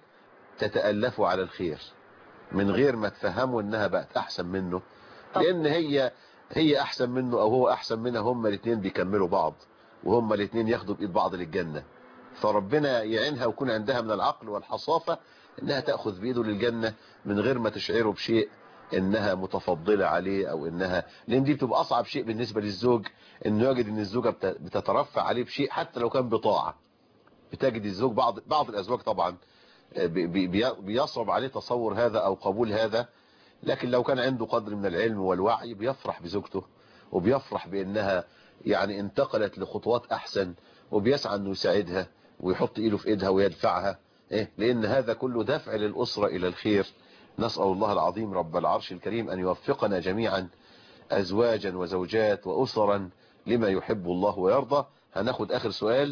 تتألفه على الخير من غير ما تفهمه انها بقت احسن منه لان هي هي احسن منه او هو احسن منها هما الاثنين بيكملوا بعض وهما الاثنين ياخدوا بايد بعض للجنة فربنا يعينها ويكون عندها من العقل والحصافة انها تأخذ بايده للجنة من غير ما تشعره بشيء انها متفضلة عليه او انها لان دي بتبقى اصعب شيء بالنسبة للزوج انه يجد ان الزوجة بت- بتترفع عليه بشيء حتى لو كان بطاعة بتجد الزوج بعض بعض الازواج طبعا بي- بي- بيصعب عليه تصور هذا او قبول هذا لكن لو كان عنده قدر من العلم والوعي بيفرح بزوجته وبيفرح بانها يعني انتقلت لخطوات احسن وبيسعى انه يساعدها ويحط ايده في ايدها ويدفعها إيه؟ لان هذا كله دفع للاسرة الى الخير نسأل الله العظيم رب العرش الكريم ان يوفقنا جميعا ازواجا وزوجات واسرا لما يحب الله ويرضى هناخد اخر سؤال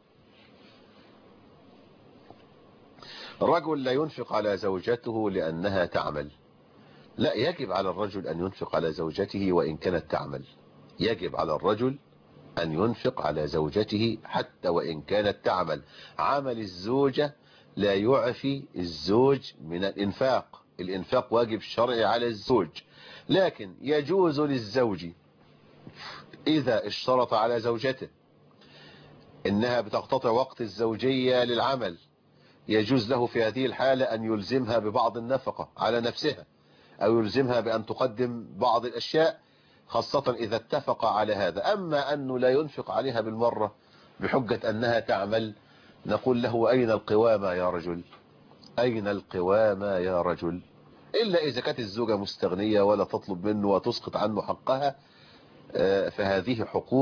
رجل لا ينفق على زوجته لأنها تعمل لا يجب على الرجل أن ينفق على زوجته وإن كانت تعمل يجب على الرجل أن ينفق على زوجته حتى وإن كانت تعمل عمل الزوجة لا يعفي الزوج من الإنفاق الإنفاق واجب شرعي على الزوج لكن يجوز للزوج إذا اشترط على زوجته إنها بتقتطع وقت الزوجية للعمل يجوز له في هذه الحالة أن يلزمها ببعض النفقة على نفسها أو يلزمها بأن تقدم بعض الأشياء خاصة إذا اتفق على هذا أما أنه لا ينفق عليها بالمرة بحجة أنها تعمل نقول له أين القوامة يا رجل أين القوامة يا رجل إلا إذا كانت الزوجة مستغنية ولا تطلب منه وتسقط عنه حقها آه، فهذه حقوق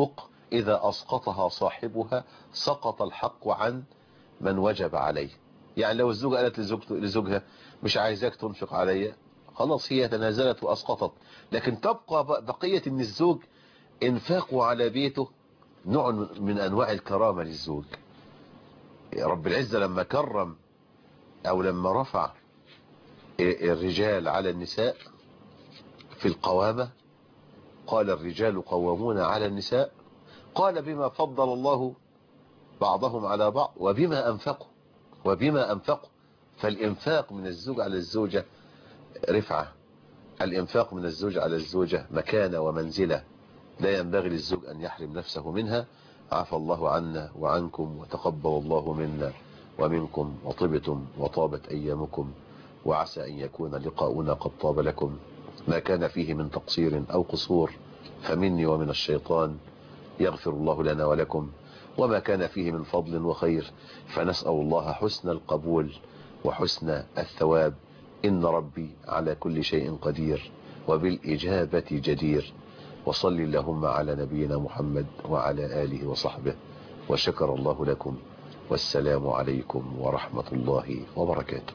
إذا أسقطها صاحبها سقط الحق عن من وجب عليه يعني لو الزوجة قالت لزوجته لزوجها مش عايزاك تنفق عليا خلاص هي تنازلت وأسقطت لكن تبقى بقية ان الزوج انفاقه على بيته نوع من أنواع الكرامة للزوج رب العزة لما كرم أو لما رفع الرجال على النساء في القوامة قال الرجال قوامون على النساء قال بما فضل الله بعضهم على بعض وبما أنفقوا وبما أنفقوا فالإنفاق من الزوج على الزوجة رفعة الإنفاق من الزوج على الزوجة مكانة ومنزلة لا ينبغي للزوج أن يحرم نفسه منها عفى الله عنا وعنكم وتقبل الله منا ومنكم وطبتم وطابت أيامكم وعسى أن يكون لقاؤنا قد طاب لكم ما كان فيه من تقصير أو قصور فمني ومن الشيطان يغفر الله لنا ولكم وما كان فيه من فضل وخير فنسأل الله حسن القبول وحسن الثواب إن ربي على كل شيء قدير وبالإجابة جدير وصل اللهم على نبينا محمد وعلى آله وصحبه وشكر الله لكم والسلام عليكم ورحمة الله وبركاته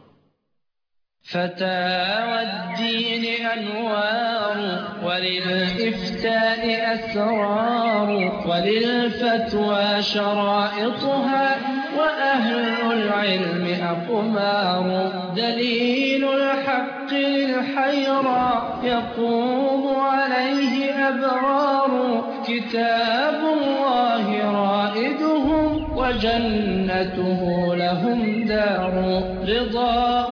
فتاوى الدين أنوار وللإفتاء أسرار وللفتوى شرائطها وأهل العلم أقمار دليل الحق للحيرى يقوم عليه أبرار كتاب الله رائدهم وجنته لهم دار رضا